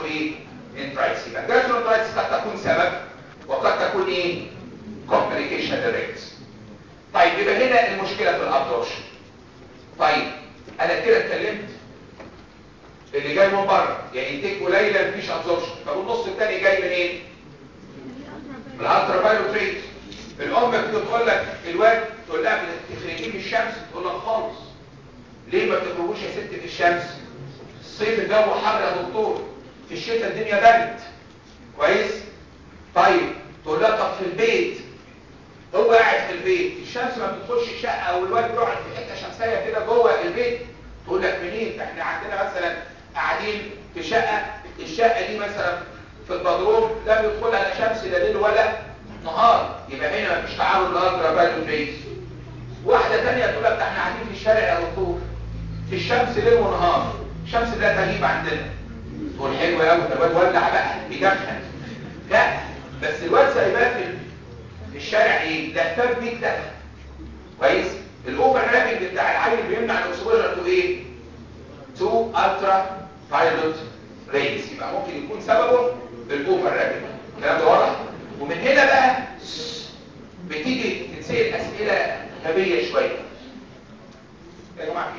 ايه انترايتس يبقى جاسترونترايتس قد تكون سبب وقد تكون ايه كومبليكيشن للريكس طيب يبقى هنا المشكله في الابدوشن طيب انا كده اتكلمت اللي جاي من بره يا انتاج قليل مفيش ابزوربشن طب النص الثاني جاي منين إيه؟ من الالترا فايولوت ريز الام بتقول لك الواد تقول لها بتخرجيه في الشمس تقول لك خالص ليه ما بتخرجوش يا ست في الشمس الصيف الجو حر يا دكتور في الشتاء الدنيا برد كويس طيب تقول لها طب في البيت هو قاعد في البيت الشمس ما بتدخلش الشقه او الواد بيقعد في حته شمسيه كده جوه البيت تقول لك منين احنا عندنا مثلا قاعدين في شقه الشقه دي مثلا في البدروم لا بيدخلها لا شمس لا ليل ولا نهار يبقى هنا مفيش تعرض لالترا فايولوت ريز واحده ثانيه تقول لك ده احنا قاعدين في الشارع يا دكتور في الشمس ليل ونهار الشمس ده تغيب عندنا تقول حلو قوي ده الواد ولع بقى بيدخن لا بس الواد سايباه في في الشارع ايه ده اهتم بيك ده كويس الاوفر رابنج بتاع العيل بيمنع الاكسبوجر تو ايه تو الترا فايولوت ريز يبقى ممكن يكون سببه بالاوفر رابنج الكلام ده واضح ومن هنا بقى بتيجي تتسال اسئله غبيه شويه يا جماعه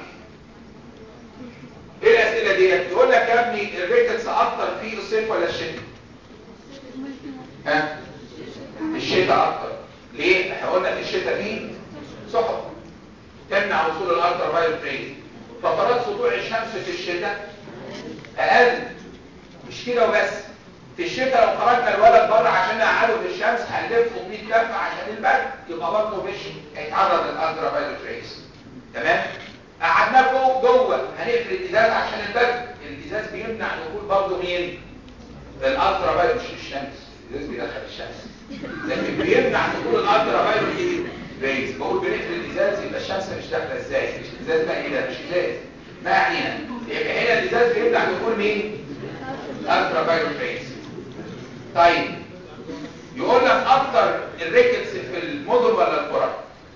ايه ايه الاسئله ديت يقول لك يا ابني الريكتس اكتر في الصيف ولا الشتاء ها الشتاء اكتر ليه احنا قلنا في الشتاء فيه سحب تمنع وصول الالترا فايولت ريز فترات سطوع الشمس في الشتاء اقل مش كده وبس في الشتاء لو خرجنا الولد بره عشان نقعده في الشمس هنلفه 100 لفه عشان البرد يبقى برضه مش هيتعرض للالترا فايولت ريز تمام قعدناه جوه جوه هنقفل الازاز عشان البرد الازاز بيمنع دخول برضه مين الالترا فايولت مش الشمس الازاز بيدخل الشمس لكن بيمنع دخول الالترا فايولت ريز بقول بنقفل الازاز يبقى الشمس مش داخله ازاي مش الازاز بقى ايه ده مش ازاز ما علينا يبقى هنا الازاز بيمنع دخول مين الالترا فايولت ريز طيب يقول لك اكتر الريكتس في المدن ولا القرى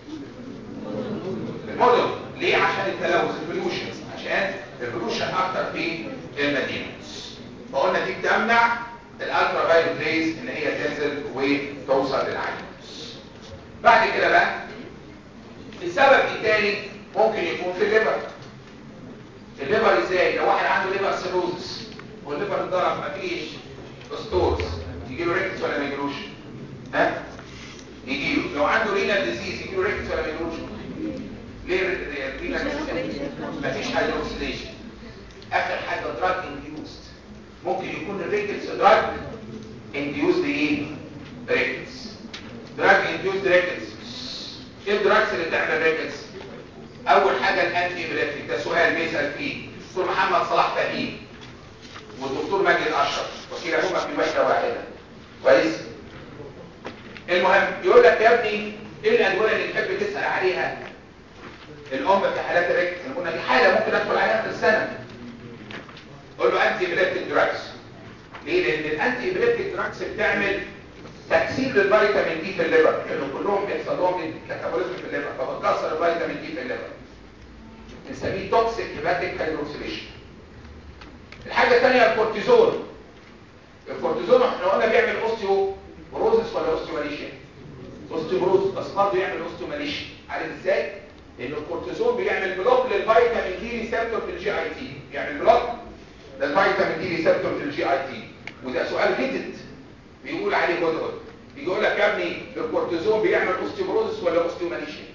المدن ليه عشان التلوث البوليوشن عشان البوليوشن اكتر في المدينه فقلنا دي بتمنع الالترا فايولت ريز ان هي تنزل وتوصل للعين بعد كده بقى السبب الثاني ممكن يكون في الليفر الليفر ازاي لو واحد عنده ليفر سيروزس والليفر اتضرب مفيش ستورز يجي له ريكتس ولا ما يجيلوش ها يجي له لو عنده رينال ديزيز يجي له ريكتس ولا ما يجيلوش ليه الرينال ديزيز مفيش هيدروكسيليشن اخر حاجه دراج انديوست ممكن يكون الريكتس دراج انديوست ايه ريكتس دراج انديوست ريكتس ايه الدراجز اللي بتعمل ريكتس اول حاجه الانتي ابليبتيك ده سؤال بيسال فيه دكتور محمد صلاح فهيم والدكتور ماجد اشرف وكلاهما في وحده واحده كويس المهم يقول لك يا ابني ايه الادويه اللي تحب تسال عليها الام في حالات الريكتس احنا قلنا دي حاله ممكن ادخل عليها في السنه قول له انتي ابليبتيك دراجز ليه لان الانتي ابليبتيك دراجز بتعمل تكسير للفيتامين دي في الليفر لانه كلهم بيحصل لهم كاتابوليزم في الليفر فبتكسر الفيتامين دي في الليفر بنسميه توكسيك هيباتيك هيدروكسيليشن الحاجه الثانيه الكورتيزون الكورتيزون احنا قلنا بيعمل اوستيو بروزس ولا اوستيوماليشيا اوستيوبروز بس برضه يعمل اوستيوماليشيا عارف ازاي لان الكورتيزون بيعمل بلوك للفيتامين دي ريسبتور في الجي اي تي بيعمل بلوك للفيتامين دي ريسبتور في الجي اي تي وده سؤال جديد بيقول عليه هدهد بيقول لك يا ابني الكورتيزون بيعمل اوستيوبروزس ولا اوستيوماليشيا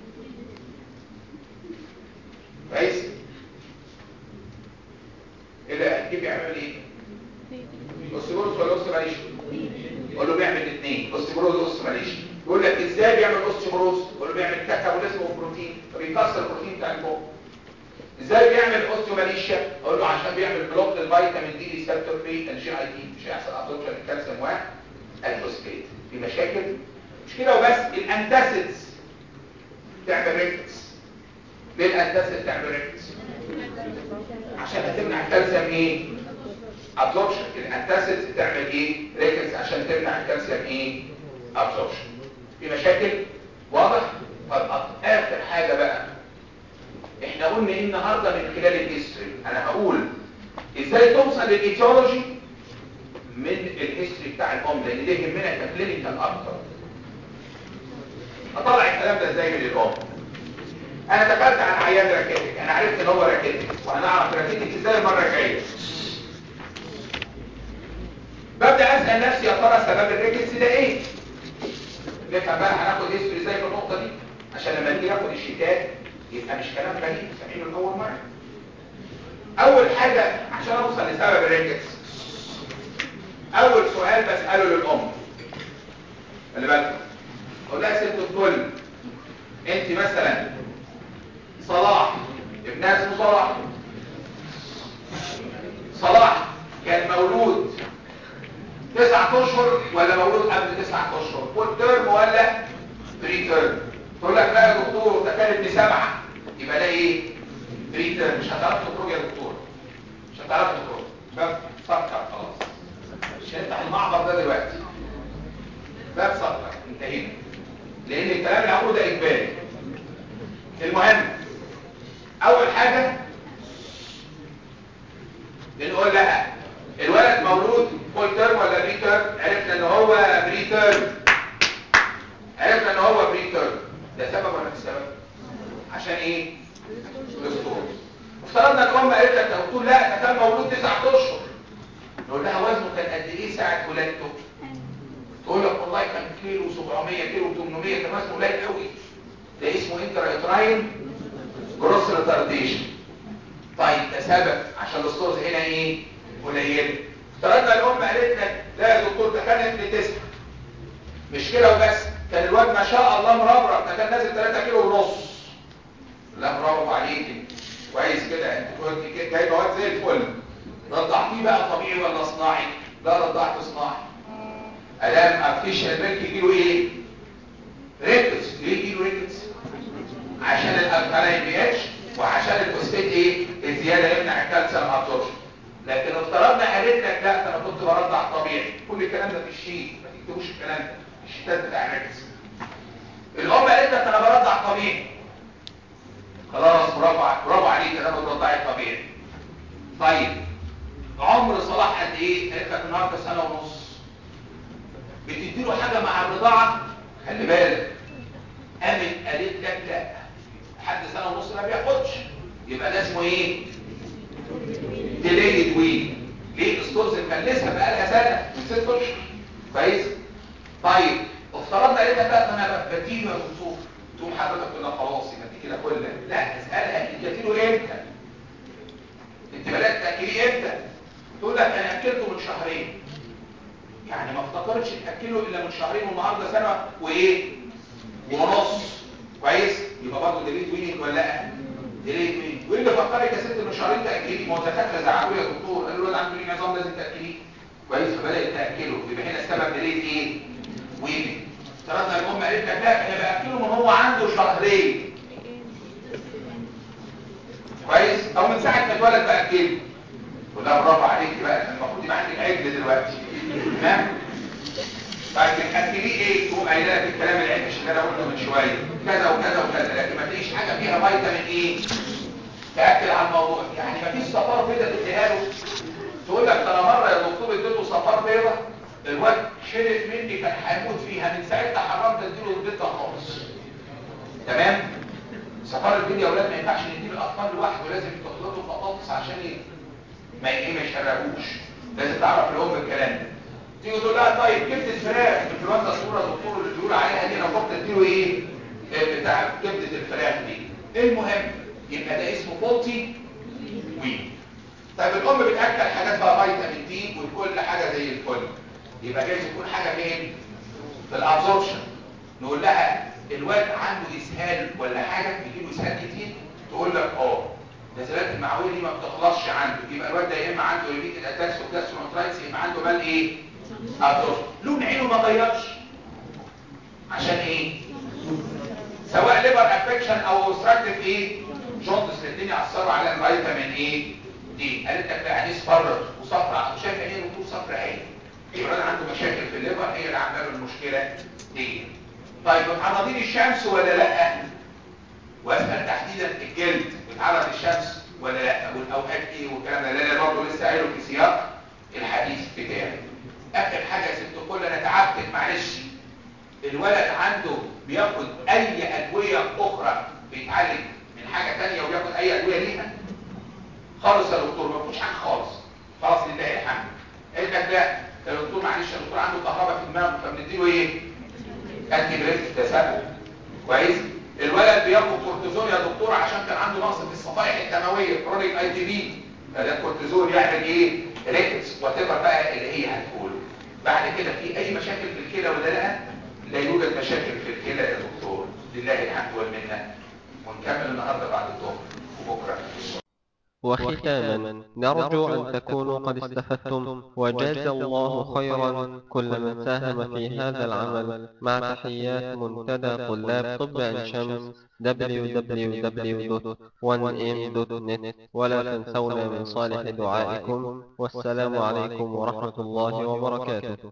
كويس اللي هتجيب يعمل ايه اوستيوبروز ولا اوستيوماليشيا يقول له بيعمل الاثنين اوستيوبروز واوستيوماليشيا يقول لك ازاي بيعمل اوستيوبروز يقول له بيعمل كاتابوليزم وبروتين فبيكسر البروتين بتاع الفوق ازاي بيعمل اوستيوماليشيا اقول له عشان بيعمل بلوك للفيتامين دي ريسبتور في الجي اي تي مش هيحصل ابسوربشن الكالسيوم والفوسفات في مشاكل مش كده وبس الانتاسيدز تعمل ريكتس ليه الانتاسيد تعمل ريكتس عشان هتمنع الكالسيوم ايه ابسوربشن الانتاسيدز تعمل ايه ريكتس عشان تمنع الكالسيوم ايه ابسوربشن في مشاكل واضح طب اخر حاجه بقى احنا قلنا ايه النهارده من خلال الهيستوري انا هقول ازاي توصل للايتيولوجي من الهيستوري بتاع الام لان ده يهمنا ككلينيكال اكتر اطلع الكلام ده ازاي من الام انا دخلت عن عيان راكيتك انا عرفت ان هو راكيتك وهنعرف راكيتك ازاي المره الجايه ببدا اسال نفسي يا ترى سبب الريكتس ده ايه نفهم بقى هناخد هيستوري ازاي في النقطه دي عشان لما نيجي ناخد الشتات يبقى مش كلام غريب سامعينه لاول مره اول حاجه عشان اوصل لسبب الريكتس اول سؤال بساله للام خلي بالكم اقول لها ست الكل انت مثلا صلاح ابنها اسمه صلاح صلاح كان مولود تسعة اشهر ولا مولود قبل تسعة اشهر فول تيرم ولا بري تيرم تقول لك لا يا دكتور ده كان ابن سبعة يبقى ده ايه بري تيرم مش هتعرف تخرج يا دكتور مش هتعرف تخرج باب سكر خلاص مش هنفتح المعبر ده دلوقتي باب سكر انتهينا لان الكلام اللي هقوله ده اجباري المهم اول حاجة بنقول لها الولد مولود فول تيرم ولا بري تيرم عرفنا ان هو بري تيرم عرفنا ان هو بري تيرم ده سبب ولا مش سبب عشان ايه الاسطول افترضنا الام قالت لك لو تقول لا ده كان مولود تسعة اشهر نقول لها وزنه كان قد ايه ساعه ولادته تقول لك والله كان كيلو 700 كيلو 800 كان وزنه قليل قوي ده اسمه انترايتراين جروس ريتارديشن طيب ده سبب عشان الاسطول هنا ايه قليله افترضنا الام قالت لك لا يا دكتور ده كان ابن تسعة مش كده وبس كان الواد ما شاء الله مربرب ده كان نازل 3 كيلو ونص لا برافو عليك كويس كده انت كنت جايبه واد زي الفل رضعتيه بقى طبيعي ولا صناعي لا رضعته صناعي الام ارتفيشال ميلك يجيله ايه ريكتس ليه يجيله ريكتس عشان الالكالين بي اتش وعشان الفوسفات ايه الزياده يمنع الكالسيوم ابسوربشن لكن افترضنا قالت لك لا ده انا كنت برضع طبيعي كل الكلام ده في الشيت ما تكتبوش الكلام ده الشيتات بتاع الريكتس الام قالت لك انا برضع طبيعي خلاص برافو برافو عليك انا بترضعي طبيعي طيب عمر صلاح قد ايه قالت لك النهارده سنه ونص بتديله حاجه مع الرضاعه خلي بالك قامت قالت لك لا لحد سنه ونص ما بياخدش يبقى ده اسمه ايه ديليد وين ليه ستورز مكلسها بقالها سنه من ست اشهر كويس طيب افترضنا قالت لك لا انا بديله يا دكتور تقوم حضرتك تقول لها خلاص يبقى دي كده كلها لا اسالها انت بديله امتى انت بدات تاكليه امتى تقول لك انا اكلته من شهرين يعني ما افتكرتش تاكله الا من شهرين والنهارده سنه وايه ونص كويس يبقى برضه ديليت ويننج ولا لا ديليت ويننج وايه اللي فكرك يا ست من شهرين تاكليه ما هو الدكاتره زعقوا يا دكتور قالوا له ده عنده ليه نظام لازم تاكليه كويس فبدات تاكله يبقى هنا السبب ديليت ايه ويننج افترضنا الام قالت لك لا انا باكله من هو عنده شهرين كويس او من ساعه ما اتولد باكله ولا برافو عليك بقى المفروض يبقى عندك عجل دلوقتي تمام طيب بتاكليه ايه تقوم قايله لك الكلام العلمي اللي انا قلته من شويه كذا وكذا وكذا لكن ما تلاقيش حاجه فيها فيتامين ايه تاكد على الموضوع يعني ما فيش صفار بيضاء تديها له تقول لك ده انا مره يا دكتور اديته صفار بيضاء الواد شرق مني كان هيموت فيها من ساعتها حرمت اديله البيض ده خالص تمام صفار البيض يا اولاد ما ينفعش نديله الاطفال لوحده لازم تخلطه بطاطس عشان ايه ما ايه ما يشربوش لازم تعرف الام الكلام ده تيجي تقول لها طيب كبده الفراخ الانفلونزا الصوره الدكتور اللي بيقول عليها دي انا كنت اديله ايه بتاع كبده الفراخ دي المهم يبقى ده اسمه فولتي وين طيب الام بتاكل حاجات بقى فيتامين دي وكل حاجه زي الفل يبقى جايز يكون حاجه فين في الابزوربشن نقول لها الواد عنده اسهال ولا حاجه بيجيله اسهال كتير تقول لك اه النزلات المعويه دي ما بتخلصش عنده يبقى الواد ده يا اما عنده ريبيتد اتاكس وجاسترونترايتس يا اما عنده مال ايه ابزوربشن لون عينه ما غيرش عشان ايه سواء ليفر افكشن او اوبستراكتيف ايه جوندس الاثنين ياثروا على الفيتامين ايه دي قالت لك لا عينيه اصفرت وصفرا وشايف عينيه رطوب صفرا عين يبقى انا عنده مشاكل في الليفر هي اللي عامله له المشكله دي طيب متعرضين الشمس ولا لا واسال تحديدا الجلد بيتعرض للشمس ولا لا والاوقات ايه والكلام ده لا لا برضه لسه قايله في سياق الحديث بتاعي الولد عنده بياخد اي ادويه اخرى بيتعالج من حاجه ثانيه وبياخد اي ادويه ليها خالص يا دكتور ما فيهوش حاجه خالص خلاص لله الحمد قال لك لا يا دكتور معلش يا دكتور عنده كهرباء في دماغه فبنديله ايه انتي بريف ده سبب كويس الولد بياخد كورتيزون يا دكتور عشان كان عنده نقص في الصفائح الدمويه كرونيك اي تي بي فده الكورتيزون يعمل ايه ريكتس وات بقى اللي هي هتقوله بعد كده في اي مشاكل في الكلى ولا لا لا يوجد مشاكل في الكلى يا دكتور لله الحمد والمنه ونكمل النهارده بعد الظهر وبكره وختاما نرجو أن تكونوا قد استفدتم وجاز الله خيرا كل من ساهم في هذا العمل مع تحيات منتدى طلاب طب عين شمس www.1m.net ولا تنسونا من صالح دعائكم والسلام عليكم ورحمة الله وبركاته